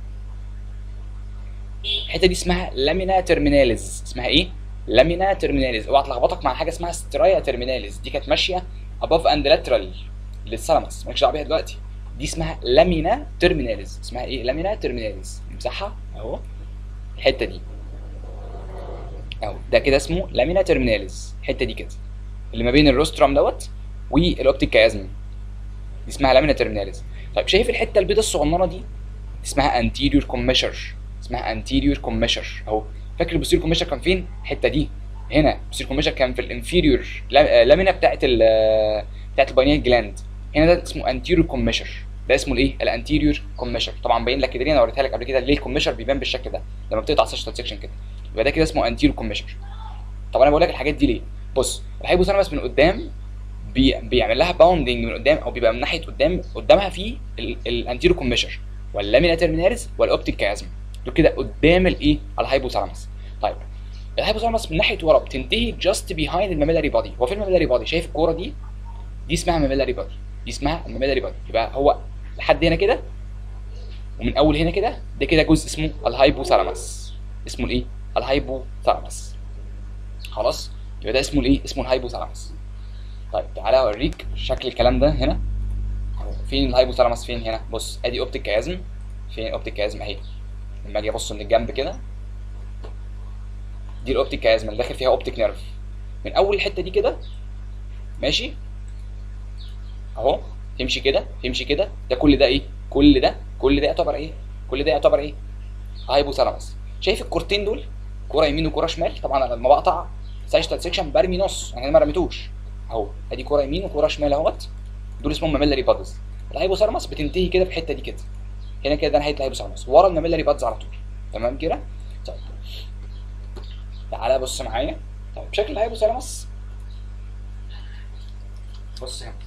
الحته دي اسمها لامينا ترميناليز اسمها ايه لامينا ترميناليز اوعى تلخبطك مع حاجه اسمها سترايا ترميناليز دي كانت ماشيه اباف اند لاترال للثالاموس مالكش دعوه بيها دلوقتي دي اسمها لامينا ترميناليز اسمها ايه لامينا ترميناليز امسحها اهو الحته دي اهو ده كده اسمه لامينا ترميناليز الحته دي كده اللي ما بين الروسترام دوت والاوبتيك كازم دي اسمها لامينا ترميناليز طيب شايف الحته البيضاء الصغننه دي اسمها انتيريور كوميشر اسمها انتيريور كوميشر اهو فاكر البوستيريور كوميشر كان فين الحته دي هنا البوستيريور كوميشر كان في الانفيريور لامينا بتاعت ال بتاعت الباينيال جلاند هنا ده اسمه انتيريور كوميشر ده اسمه الايه الانتيريور كوميشر طبعا باين لك كده ليه انا وريتها لك قبل كده ليه الكوميشر بيبان بالشكل ده لما بتقطع سيشن سيكشن كده يبقى ده كده اسمه انتيريور كوميشر طب انا بقول لك الحاجات دي ليه بص الهايبوثالاموس من قدام بي... بيعمل لها باوندنج من قدام او بيبقى من ناحيه قدام قدامها في الانتيرو كوميشر واللامينا ترميناليز والاوبتيك كازم دول كده قدام الايه الهايبوثالاموس طيب الهايبوثالاموس من ناحيه ورا بتنتهي جاست بيهايند الماميلاري بادي هو فين الماميلاري بادي شايف الكوره دي دي اسمها ماميلاري بادي دي اسمها الماميلاري بادي يبقى هو لحد هنا كده ومن اول هنا كده ده كده جزء اسمه الهايبوثالاموس اسمه الايه الهايبوثالاموس خلاص يبقى ده اسمه الايه اسمه الهايبوثالاموس طيب تعالى اوريك شكل الكلام ده هنا فين الهايبوثالاموس فين هنا بص ادي اوبتيك كازم فين اوبتيك كازم اهي لما اجي ابص من الجنب كده دي الاوبتيك كازم اللي داخل فيها اوبتيك نيرف من اول الحته دي كده ماشي اهو تمشي كده تمشي كده ده كل ده ايه كل ده كل ده يعتبر ايه كل ده يعتبر ايه هايبوثالاموس شايف الكورتين دول كوره يمين وكوره شمال طبعا انا لما بقطع سايشتال سيكشن برمي نص يعني انا ما رميتوش اهو ادي كوره يمين وكوره شمال اهوت دول اسمهم ماميلاري بادز الهايبوثالاموس بتنتهي كده في الحته دي كده هنا كده ده نهايه الهايبوثالاموس ورا الماميلاري بادز على طول تمام كده طيب تعالى بص معايا طيب شكل الهايبوثالاموس بص هنا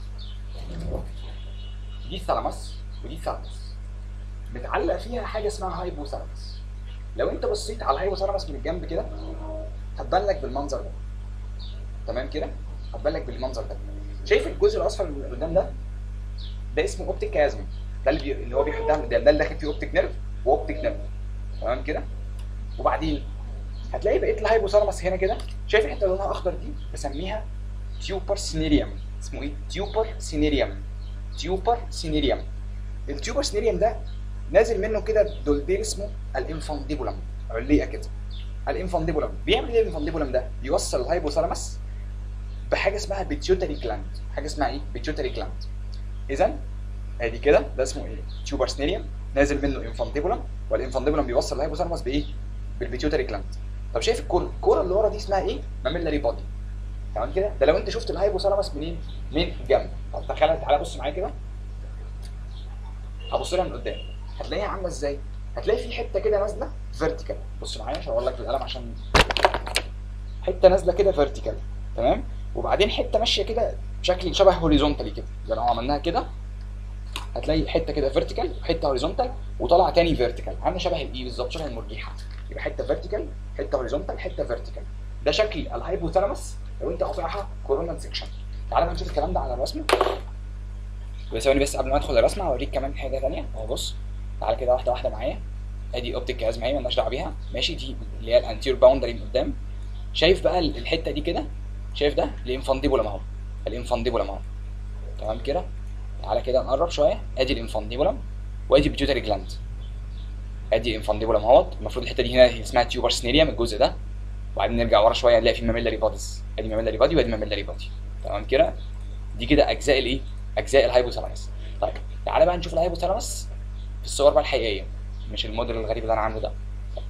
دي الثالاموس ودي الثالاموس متعلق فيها حاجه اسمها هايبوثالاموس لو انت بصيت على الهايبوثالاموس من الجنب كده هتبان لك بالمنظر ده تمام كده هتبان لك بالمنظر ده شايف الجزء الاصفر اللي قدام ده ده اسمه اوبتيك كازم ده اللي, بي... اللي هو بيحدها من قدام ده اللي داخل فيه اوبتيك نيرف واوبتيك نيرف تمام كده وبعدين هتلاقي بقيه الهايبوثالاموس هنا كده شايف الحته اللي لونها اخضر دي بسميها تيوبر سينيريوم اسمه ايه تيوبر سينيريوم تيوبر سينيريوم التيوبر سينيريوم ده نازل منه كده دولديل اسمه الانفانديبولم علية كده الانفانديبولم بيعمل ايه الانفانديبولم ده بيوصل الهايبوثالاموس بحاجه اسمها بيتيوتري جلاند حاجه اسمها ايه بيتيوتري جلاند اذا ادي كده ده اسمه ايه تيوبر سينيريوم نازل منه انفانديبولم والانفانديبولم بيوصل الهايبوثالاموس بايه بالبيتيوتري جلاند طب شايف الكوره الكوره اللي ورا دي اسمها ايه ماميلاري بودي تمام كده ده لو انت شفت الهايبوثالاموس منين من الجنب طب تخيل تعالى بص معايا كده هبص لها من قدام هتلاقيها عامله ازاي هتلاقي في حته كده نازله فيرتيكال بص معايا عشان اقول لك بالقلم عشان حته نازله كده فيرتيكال تمام وبعدين حته ماشيه كده بشكل شبه هوريزونتالي كده يعني لو عملناها كده هتلاقي حته كده فيرتيكال وحته هوريزونتال وطالعه تاني فيرتيكال عامله شبه الايه بالظبط شبه المرجيحه يبقى حته فيرتيكال حته هوريزونتال حته فيرتيكال ده شكل الهايبوثالاموس لو انت قاطعها كورونال سيكشن تعالى بقى نشوف الكلام ده على الرسمه ثواني بس قبل ما ادخل الرسمه اوريك كمان حاجه ثانيه اهو بص تعالى كده واحده واحده معايا ادي اوبتيك جهاز معايا مالناش دعوه بيها ماشي دي اللي هي الانتير باوندري من قدام شايف بقى الحته دي كده شايف ده الانفانديبولم اهو الانفانديبولم اهو تمام كده تعالى كده نقرب شويه ادي الانفانديبولم وادي البيتيوتري جلاند ادي الانفانديبولم اهوت المفروض الحته دي هنا اسمها تيوبر سنيريوم الجزء ده وبعدين نرجع ورا شويه نلاقي في ماميلاري بوديز ادي ماميلاري بودي وادي ماميلاري بودي تمام كده دي كده اجزاء الايه اجزاء الهايبوثالاموس طيب تعالى بقى نشوف الهايبوثالاموس في الصور بقى الحقيقيه مش الموديل الغريب اللي انا عامله ده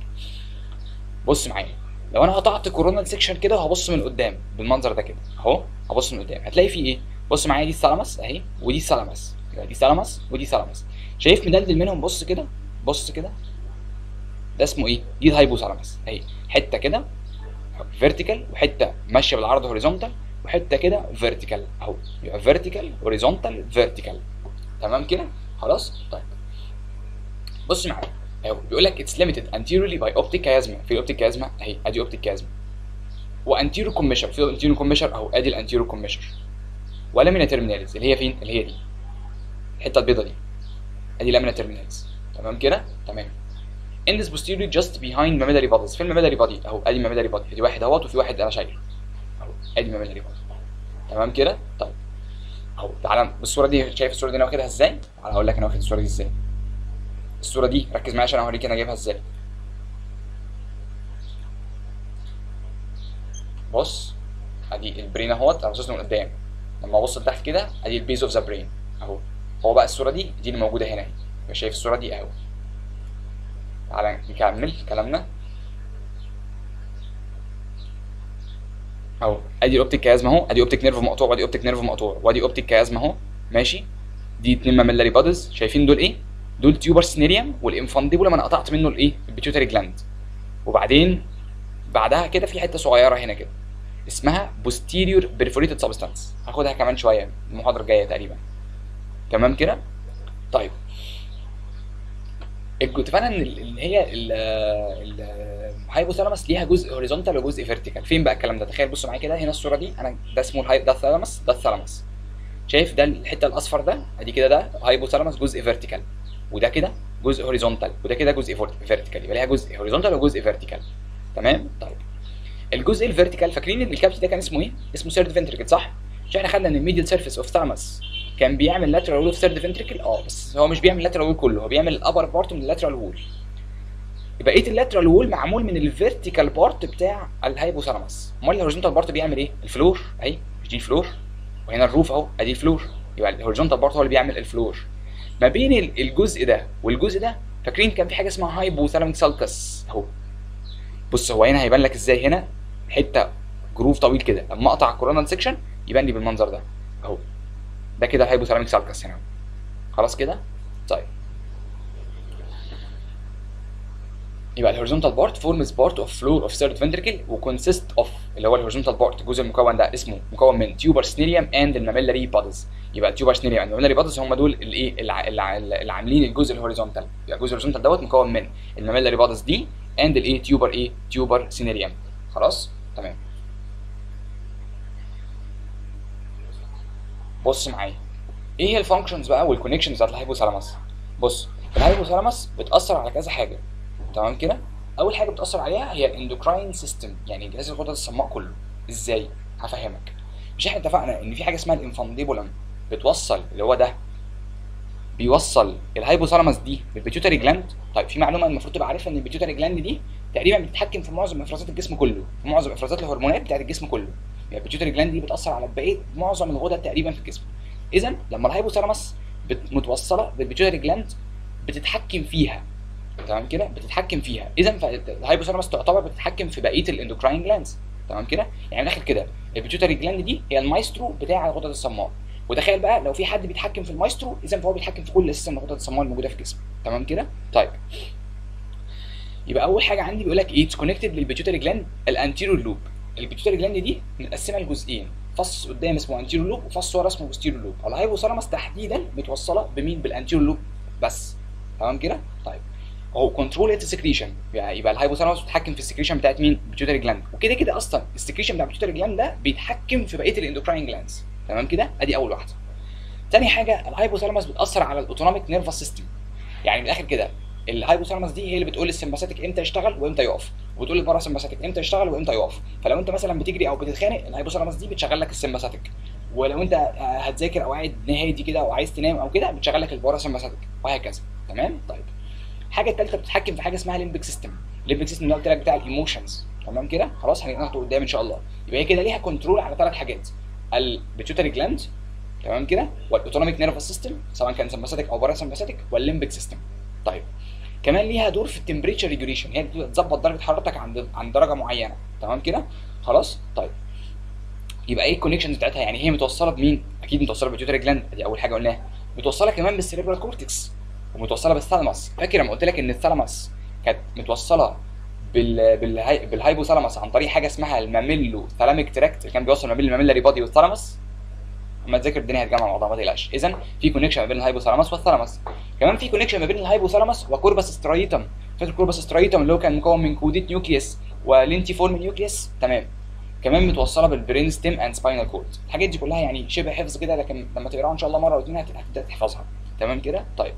بص معايا لو انا قطعت كورونال سيكشن كده وهبص من قدام بالمنظر ده كده اهو هبص من قدام هتلاقي فيه ايه بص معايا دي الثالاموس اهي ودي الثالاموس دي ثالاموس ودي ثالاموس شايف مدلدل منهم بص كده بص كده ده اسمه ايه دي الهايبوثالاموس اهي حته كده فيرتيكال وحته ماشيه بالعرض هوريزونتال وحته كده فيرتيكال اهو يبقى فيرتيكال هوريزونتال فيرتيكال تمام كده خلاص طيب بص معايا اهو بيقول لك اتس ليميتد anteriorly باي اوبتيك كازما في اوبتيك كازما اهي ادي اوبتيك كازما وانتيرو كوميشر في انتيرو كوميشر اهو ادي الانتيرو كوميشر ولامينا تيرميناليز اللي هي فين اللي هي دي الحته البيضه دي ادي لامينا تيرميناليز تمام كده تمام in this posterior just behind mammillary bodies فين mammillary body اهو ادي mammillary body ادي واحد اهوت وفي واحد انا شايفه اهو ادي mammillary body تمام كده طيب اهو تعالى الصوره دي شايف الصوره دي انا واخدها ازاي تعالى اقول لك انا واخد الصوره دي ازاي الصوره دي ركز معايا عشان اوريك انا جايبها ازاي بص ادي البرين اهوت انا باصص من قدام لما ابص لتحت كده ادي البيز اوف ذا برين اهو هو بقى الصوره دي دي اللي موجوده هنا اهي شايف الصوره دي اهو تعالى نكمل كلامنا اهو ادي الاوبتيك كيازما اهو ادي اوبتيك نيرف مقطوع وادي اوبتيك نيرف مقطوع وادي اوبتيك كيازما اهو ماشي دي اتنين ماميلاري بادز شايفين دول ايه دول تيوبر سينيريوم والانفانديبولم انا قطعت منه الايه البيتيوتري جلاند وبعدين بعدها كده في حته صغيره هنا كده اسمها posterior perforated substance هاخدها كمان شويه المحاضره الجايه تقريبا تمام كده طيب اتفقنا ان اللي هي الهايبوثالاموس ليها جزء هوريزونتال وجزء فيرتيكال فين بقى الكلام ده تخيل بصوا معايا كده هنا الصوره دي انا ده اسمه الهاي ده الثالاموس ده الثالاموس شايف ده الحته الاصفر ده ادي كده ده هايبوثالاموس جزء فيرتيكال وده كده جزء هوريزونتال وده كده جزء فيرتيكال يبقى ليها جزء هوريزونتال وجزء فيرتيكال تمام طيب الجزء الفيرتيكال فاكرين ان الكابس ده كان اسمه ايه اسمه سيرد فنتريكل صح مش احنا خدنا ان الميديال سيرفيس اوف ثالاموس كان بيعمل لاترال وول اوف ثيرد فنتريكل اه بس هو مش بيعمل لاترال وول كله هو بيعمل الابر بارت من اللاترال وول بقيه اللاترال وول معمول من الفيرتيكال بارت بتاع الهايبوثالاموس امال الهوريزونتال بارت بيعمل ايه الفلور اهي مش دي الفلور وهنا الروف اهو ادي الفلور يبقى الهوريزونتال بارت هو اللي بيعمل الفلور ما بين الجزء ده والجزء ده فاكرين كان في حاجه اسمها هايبوثالاميك سالكس اهو بص هو هنا هيبان لك ازاي هنا حته جروف طويل كده اما اقطع الكورونال سيكشن يبان لي بالمنظر ده اهو ده كده الهايبوثالاميك سالكس هنا خلاص كده طيب يبقى الهوريزونتال بارت فورمز بارت اوف فلور اوف ثيرد فنتركل وكونسيست اوف اللي هو الهوريزونتال بارت الجزء المكون ده اسمه مكون من تيوبر سنيريوم اند الماميلاري بادز يبقى التيوبر سنيريوم والماميلاري بادز هم دول الايه الع- الع- اللي عاملين الجزء الهوريزونتال يبقى الجزء الهوريزونتال دوت مكون من الماميلاري بادز دي اند الايه تيوبر ايه تيوبر سينيريوم خلاص تمام بص معايا ايه هي الفانكشنز بقى والكونكشنز بتاعت الهايبوثالاموس بص الهايبوثالاموس بتاثر على كذا حاجه تمام كده اول حاجه بتاثر عليها هي الاندوكراين سيستم يعني جهاز الغدد الصماء كله ازاي هفهمك مش احنا اتفقنا ان في حاجه اسمها الانفانديبولم بتوصل اللي هو ده بيوصل الهايبوثالاموس دي بالبيتيوتري جلاند طيب في معلومه المفروض تبقى عارفها ان البيتيوتري جلاند دي تقريبا بتتحكم في معظم افرازات الجسم كله في معظم افرازات الهرمونات بتاعت الجسم كله يعني البيتيوتري جلاند دي بتاثر على بقيه معظم الغدد تقريبا في الجسم اذا لما الهايبوثالاموس بت- متوصله بالبيتيوتري جلاند بتتحكم فيها تمام كده بتتحكم فيها اذا فالهايبوثالاموس تعتبر بتتحكم في بقيه الاندوكراين جلاندز تمام كده يعني من الاخر كده البيتيوتري جلاند دي هي المايسترو بتاع الغدد الصماء وتخيل بقى لو في حد بيتحكم في المايسترو اذا فهو بيتحكم في كل اساسا الغدد الصماء الموجوده في الجسم تمام كده طيب يبقى اول حاجه عندي بيقول لك ايه اتس كونكتد للبيتيوتري جلاند الانتيريور لوب البيتيوتري جلاند دي متقسمه لجزئين فص قدام اسمه انتيريور لوب وفص ورا اسمه بوستيريور لوب الهايبوثالاموس تحديدا متوصله بمين بالانتيريور لوب بس تمام كده طيب هو كنترول ات سكريشن يعني يبقى الهايبوثالاموس بيتحكم في السكريشن بتاعت مين البيتيوتري جلاند وكده كده اصلا السكريشن بتاع البيتيوتري جلاند ده بيتحكم في بقيه الاندوكراين جلاندز تمام كده ادي اول واحده تاني حاجه الهايبوثالاموس بتاثر على الاوتونوميك نيرفس سيستم يعني من الاخر كده الهايبوثالاموس دي هي اللي بتقول للسمباثيك امتى يشتغل وامتى يقف وبتقول للباراسمباثيك امتى يشتغل وامتى يقف فلو انت مثلا بتجري او بتتخانق الهايبوثالاموس دي بتشغل لك السمباثيك ولو انت آه، هتذاكر او قاعد هادي كده او عايز تنام او كده بتشغل لك الباراسمباثيك وهكذا تمام طيب الحاجه الثالثه بتتحكم في حاجه اسمها الليمبك سيستم الليمبك سيستم اللي قلت لك بتاع الايموشنز تمام كده خلاص هناخده قدام ان شاء الله يبقى هي كده ليها كنترول على ثلاث حاجات البيتيوتري جلاند تمام كده والاوتونوميك نيرفس سيستم سواء كان سمباثيك او باراسمباثيك والليمبك سيستم طيب كمان ليها دور في التمبريتشر ريجوليشن هي بتظبط درجه حرارتك عند عند درجه معينه تمام كده خلاص طيب يبقى ايه الكونكشنز بتاعتها يعني هي متوصله بمين اكيد متوصله بالبيتيوتري جلاند دي اول حاجه قلناها متوصله كمان بالسيريبرال كورتكس ومتوصله بالثالاموس فاكر لما قلت لك ان الثالاموس كانت متوصله بال بالهاي... بالهايبوثالاموس عن طريق حاجه اسمها الماميلو ثالاميك تراكت اللي كان بيوصل ما بين الماميلاري بادي والثالاموس اما تذاكر الدنيا هتجمع مع بعضها ما تقلقش اذا في كونكشن ما بين الهايبوثالاموس والثالاموس كمان في كونكشن ما بين الهايبوثالاموس وكوربس سترايتم فاكر كوربس سترايتم اللي هو كان مكون من كوديت نيوكليوس ولينتيفورم نيوكليوس تمام كمان متوصله بالبرين ستيم اند سباينال كورد الحاجات دي كلها يعني شبه حفظ كده لكن لما تقراها ان شاء الله مره واثنين هتبدا تحفظها تمام كده طيب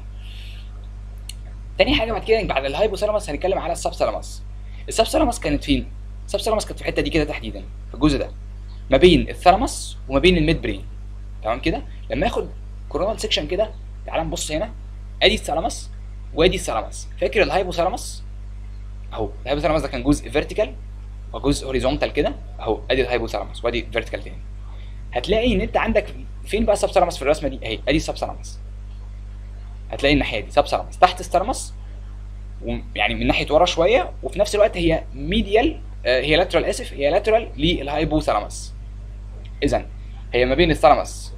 تاني حاجه بعد كده بعد الهايبوثالاموس هنتكلم على السبثالاموس السبثالاموس كانت فين السبثالاموس كانت في الحته دي كده تحديدا في الجزء ده ما بين الثالاموس وما بين الميد برين تمام كده لما اخد كورونال سيكشن كده تعال نبص هنا ادي الثالاموس وادي الثالاموس فاكر الهايبوثالاموس اهو الهايبوثالاموس ده كان جزء فيرتيكال وجزء هوريزونتال كده اهو ادي الهايبوثالاموس وادي فيرتيكال تاني هتلاقي ان انت عندك فين بقى السبثالاموس في الرسمه دي اهي ادي السبثالاموس هتلاقي الناحيه دي سبثالاموس تحت الثالاموس يعني من ناحيه ورا شويه وفي نفس الوقت هي ميديال آه هي لاترال اسف هي لاترال للهايبوثالاموس اذا هي ما بين الثالاموس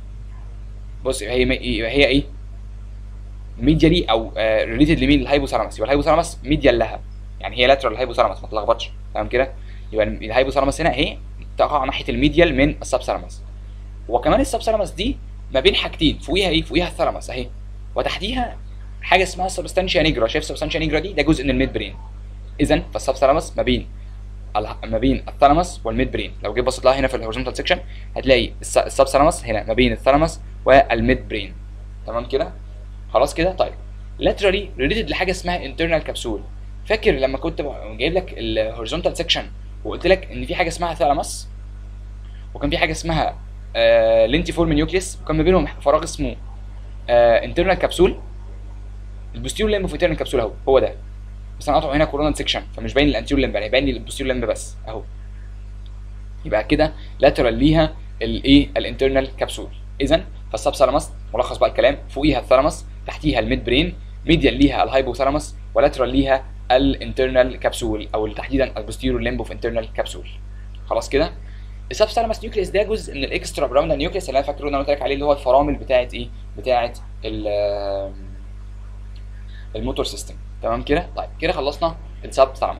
بص هي هي ايه ميديالي او ريليتد لمين الهايبوثالاموس يبقى الهايبوثالاموس ميديال لها يعني هي لاترال الهايبوثالاموس ما تلخبطش تمام كده يبقى الهايبوثالاموس هنا اهي تقع ناحيه الميديال من السبثالاموس وكمان السبثالاموس دي ما بين حاجتين فوقيها ايه فوقيها الثالاموس اهي وتحتيها حاجه اسمها سبستانشيا نيجرا شايف سبستانشيا نيجرا دي ده جزء من الميد برين اذا فالسبثالاموس ما بين ما بين الثالاموس والميد برين لو جيت بصيت لها هنا في الهوريزونتال سيكشن هتلاقي السبثالاموس هنا ما بين الثالاموس والميد برين تمام كده خلاص كده طيب لاترالي ريليتد لحاجه اسمها انترنال كبسول فاكر لما كنت جايب لك الهوريزونتال سيكشن وقلت لك ان في حاجه اسمها ثالاموس وكان في حاجه اسمها آه لينتيفورم نيوكليس وكان ما بينهم فراغ اسمه آه انترنال كبسول البوستيريور لمب في انترنال كبسول اهو هو ده بس انا قاطعه هنا كورونال سيكشن فمش باين الانتيريور لمب يعني باين لي البوستيريور لمب بس اهو يبقى كده لاترال ليها الايه الانترنال كبسول اذا فالسبثالاموس ملخص بقى الكلام فوقيها الثالاموس تحتيها الميد برين ميديال ليها الهايبوثالاموس ولاترال ليها الانترنال كبسول او تحديدا البوستيريور لمب اوف انترنال كبسول خلاص كده السبثالاموس نيوكليس ده جزء من الاكسترا براونال نيوكليس اللي انا فاكره ان انا قلت لك عليه اللي هو الفرامل بتاعه ايه بتاعه ال- الموتور سيستم تمام كده طيب كده خلصنا السبثالاموس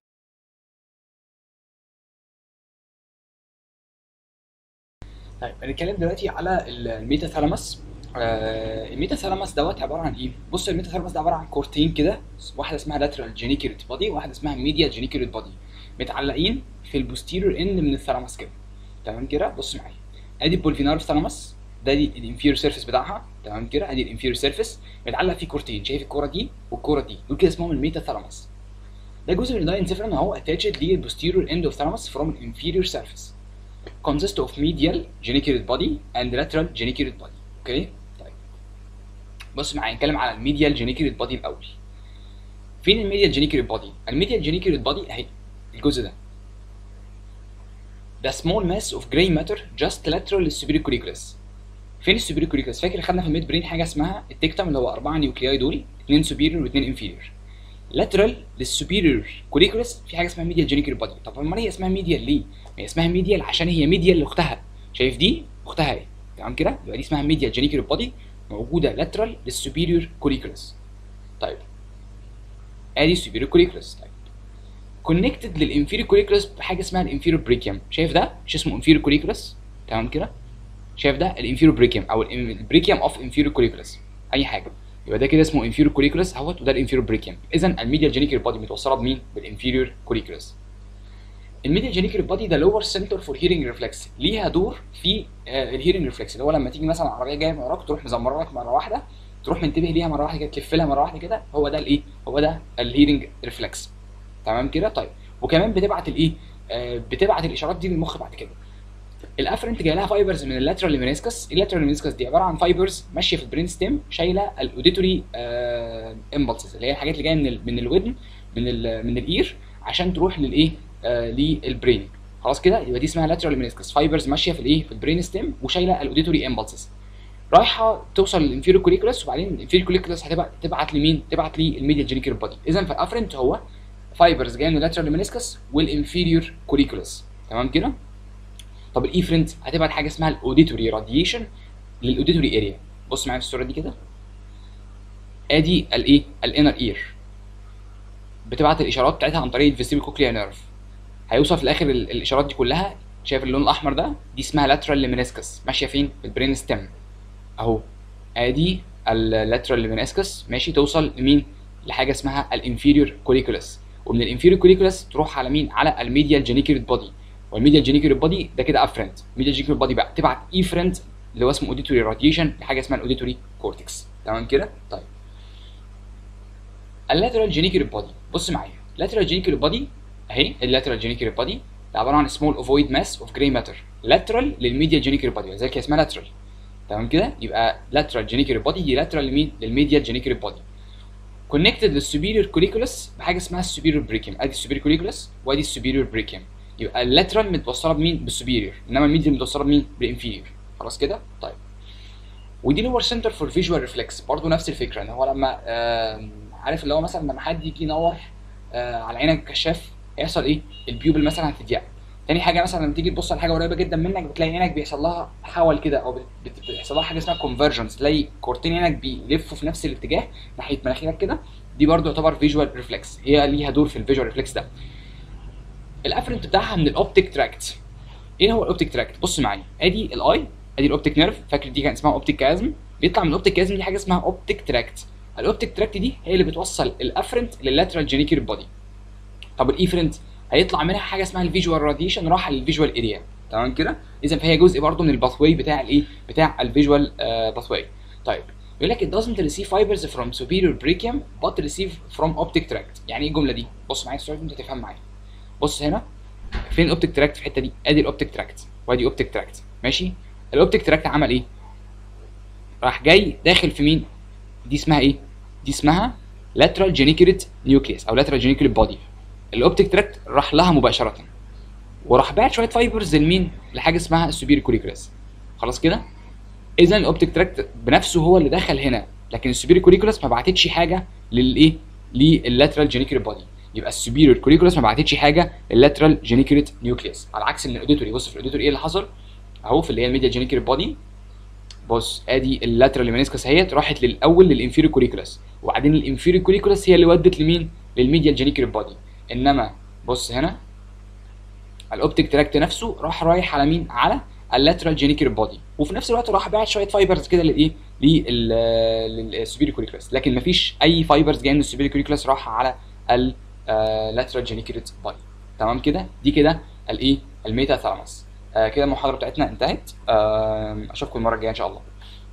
طيب هنتكلم دلوقتي على الميتاثالاموس آه الميتاثالاموس دوت عباره عن ايه؟ بص الميتاثالاموس ده عباره عن كورتين كده واحده اسمها لاترال جينيكيريت بودي وواحده اسمها ميديا جينيكيريت بودي متعلقين في البوستيريور اند من الثالاموس كده تمام كده بص معايا ادي البولفينار ثالاموس ده دي الانفيريور سيرفيس بتاعها تمام كده ادي الانفيريور سيرفيس متعلق فيه كورتين شايف الكوره دي والكوره دي دول كده اسمهم الميتاثالاموس ده جزء من الداينسيفرون هو اتاتشد للبوستيريور اند اوف ثالاموس فروم الانفيريور سيرفيس consist of medial geniculate body and lateral geniculate body اوكي طيب بص معايا نتكلم على الميديال جينيكوليت بودي الاول فين الميديال جينيكوليت بودي الميديال جينيكوليت بودي اهي الجزء ده ده small mass of gray matter just lateral للسوبيريور كوريكولس فين السوبيريور كوريكولس فاكر خدنا في الميد برين حاجه اسمها التكتم اللي هو اربعه نيوكلياي دول اثنين سوبيريور واثنين انفيريور لاترال للسوبيريور كوريكولس في حاجه اسمها ميديال جينيكوليت بودي طب امال هي اسمها ميديال ليه هي اسمها ميديال عشان هي ميديال لاختها شايف دي اختها اهي تمام كده يبقى دي اسمها ميديال جينيكوليت بودي موجوده لاترال للسوبيريور كوريكولس طيب ادي السوبيريور كوريكولس طيب كونكتد للانفيريور كوريكولس بحاجه اسمها الانفيريور بريكيوم شايف ده مش اسمه انفيريور كوريكولس تمام كده شايف ده الانفيريور بريكيوم او البريكيوم اوف انفيريور كوريكولس اي حاجه يبقى ده كده اسمه انفيريور كوريكولس اهوت وده الانفيريور بريكيوم اذا الميديال جينيكوليت بودي متوصله بمين بالانفيريور كوريكولس الميديا جينيكال بودي ده لور سنتر فور هيرنج ريفلكس ليها دور في الهيرنج ريفلكس اللي هو لما تيجي مثلا عربيه جايه من وراك تروح مزمره لك مره واحده تروح منتبه ليها مره واحده كده تلف لها مره واحده كده هو ده الايه هو ده الهيرنج ريفلكس تمام كده طيب وكمان بتبعت الايه آه بتبعت الاشارات دي للمخ بعد كده الافرنت جاي لها فايبرز من اللاترال ليمينيسكس اللاترال ليمينيسكس دي عباره عن فايبرز ماشيه في البرين ستيم شايله الاوديتوري امبلسز اللي هي الحاجات اللي جايه من ال من الودن من ال من الاير عشان تروح للايه آه للبرين خلاص كده يبقى دي اسمها لاترال ليمينيسكس فايبرز ماشيه في الايه في البرين ستيم وشايله الاوديتوري امبلسز رايحه توصل للانفيريور كوليكولس وبعدين الانفيريور كوليكولس هتبقى تبعت لمين؟ تبعت للميديال جينيكال بودي اذا فالافرنت هو فايبرز جايه من اللاترال ليمينيسكس والانفيريور كوليكولس تمام كده؟ طب الايفرنت هتبعت حاجه اسمها الاوديتوري راديشن للاوديتوري اريا بص معايا في الصوره دي كده ادي الايه؟ الانر اير بتبعت الاشارات بتاعتها عن طريق الفيستيبل كوكليا نيرف هيوصل في الاخر الاشارات دي كلها شايف اللون الاحمر ده دي اسمها لاترال ليمينيسكس ماشيه فين في البرين ستيم اهو ادي اللاترال ليمينيسكس ماشي توصل لمين لحاجه اسمها الانفيريور كوليكولس ومن الانفيريور كوليكولس تروح على مين على الميديال جينيكوليت بودي والميديال جينيكوليت بودي ده كده افرنت الميديال جينيكوليت بودي بقى تبعت ايفرنت اللي هو اسمه اوديتوري راديشن لحاجه اسمها الاوديتوري كورتكس تمام كده طيب اللاترال جينيكوليت بودي بص معايا اللاترال جينيكوليت بودي اهي اللاترال جينيكوليت بودي ده عباره عن سمول اوفويد ماس اوف جراي ماتر لاترال للميديال جينيكوليت بودي لذلك هي اسمها لاترال تمام كده يبقى لاترال جينيكوليت بودي دي لاترال لمين للميديال جينيكوليت بودي كونكتد للسوبيريور كوليكولس بحاجه اسمها السوبيريور بريكيوم ادي السوبيريور كوليكولس وادي السوبيريور بريكيوم يبقى اللاترال متوصله بمين بالسوبيريور انما الميديال متوصله بمين بالانفيريور خلاص كده طيب ودي لور سنتر فور فيجوال ريفلكس برضه نفس الفكره ان هو لما آه عارف اللي هو مثلا لما حد يجي ينور آه على عينك كشاف هيحصل ايه البيوبل مثلا هتضيق تاني حاجه مثلا لما تيجي تبص على حاجه قريبه جدا منك بتلاقي عينك بيحصل لها حول كده او بيحصل لها حاجه اسمها كونفرجنس تلاقي كورتين عينك بيلفوا في نفس الاتجاه ناحيه مناخيرك كده دي برضو يعتبر فيجوال ريفلكس هي ليها دور في الفيجوال ريفلكس ده الافرنت بتاعها من الاوبتيك تراكت ايه هو الاوبتيك تراكت بص معايا ادي الاي ادي الاوبتيك نيرف فاكر دي كان اسمها اوبتيك كازم بيطلع من الاوبتيك كازم دي حاجه اسمها اوبتيك تراكت الاوبتيك تراكت دي هي اللي بتوصل الافرنت لللاترال جينيكال بودي طب الايفرنت هيطلع منها حاجه اسمها الفيجوال راديشن راح للفيجوال اريا تمام كده اذا فهي جزء برضو من الباثواي بتاع الايه بتاع الفيجوال باثواي طيب يقول لك it doesn't receive fibers from superior brachium but receive from optic tract يعني ايه الجمله دي بص معايا السؤال انت تفهم معايا بص هنا فين الاوبتيك تراكت في الحته دي ادي الاوبتيك تراكت وادي اوبتيك تراكت ماشي الاوبتيك تراكت عمل ايه راح جاي داخل في مين دي اسمها ايه دي اسمها lateral geniculate nucleus او lateral geniculate body الاوبتيك تراكت راح لها مباشره وراح باعت شويه فايبرز لمين لحاجه اسمها السوبيريور كوريكولاس خلاص كده اذا الاوبتيك تراكت بنفسه هو اللي دخل هنا لكن السوبيريور كوريكولاس ما بعتتش حاجه للايه لللاترال جينيكال بودي يبقى السوبيريور كوريكولاس ما بعتتش حاجه اللاترال جينيكريت نيوكليوس على عكس ان الاوديتوري بص في الاوديتوري ايه اللي حصل اهو في اللي هي الميديا جينيكريت بودي بص ادي اللاترال مينيسكس اهيت راحت للاول للانفيريور كوريكولاس وبعدين الانفيريور كوريكولاس هي اللي ودت لمين للميديا جينيكريت بودي انما بص هنا الاوبتيك تراكت نفسه راح رايح على مين على اللاترال جينيكريت بودي وفي نفس الوقت راح باعت شويه فايبرز كده للايه للسوبيريور كوريكولاس لكن مفيش اي فايبرز جايه من السوبيريور كوريكولاس راح على اللاترال جينيكريت بودي تمام كده دي كده الايه الميتا ثالاموس آه كده المحاضره بتاعتنا انتهت آه اشوفكم المره الجايه ان شاء الله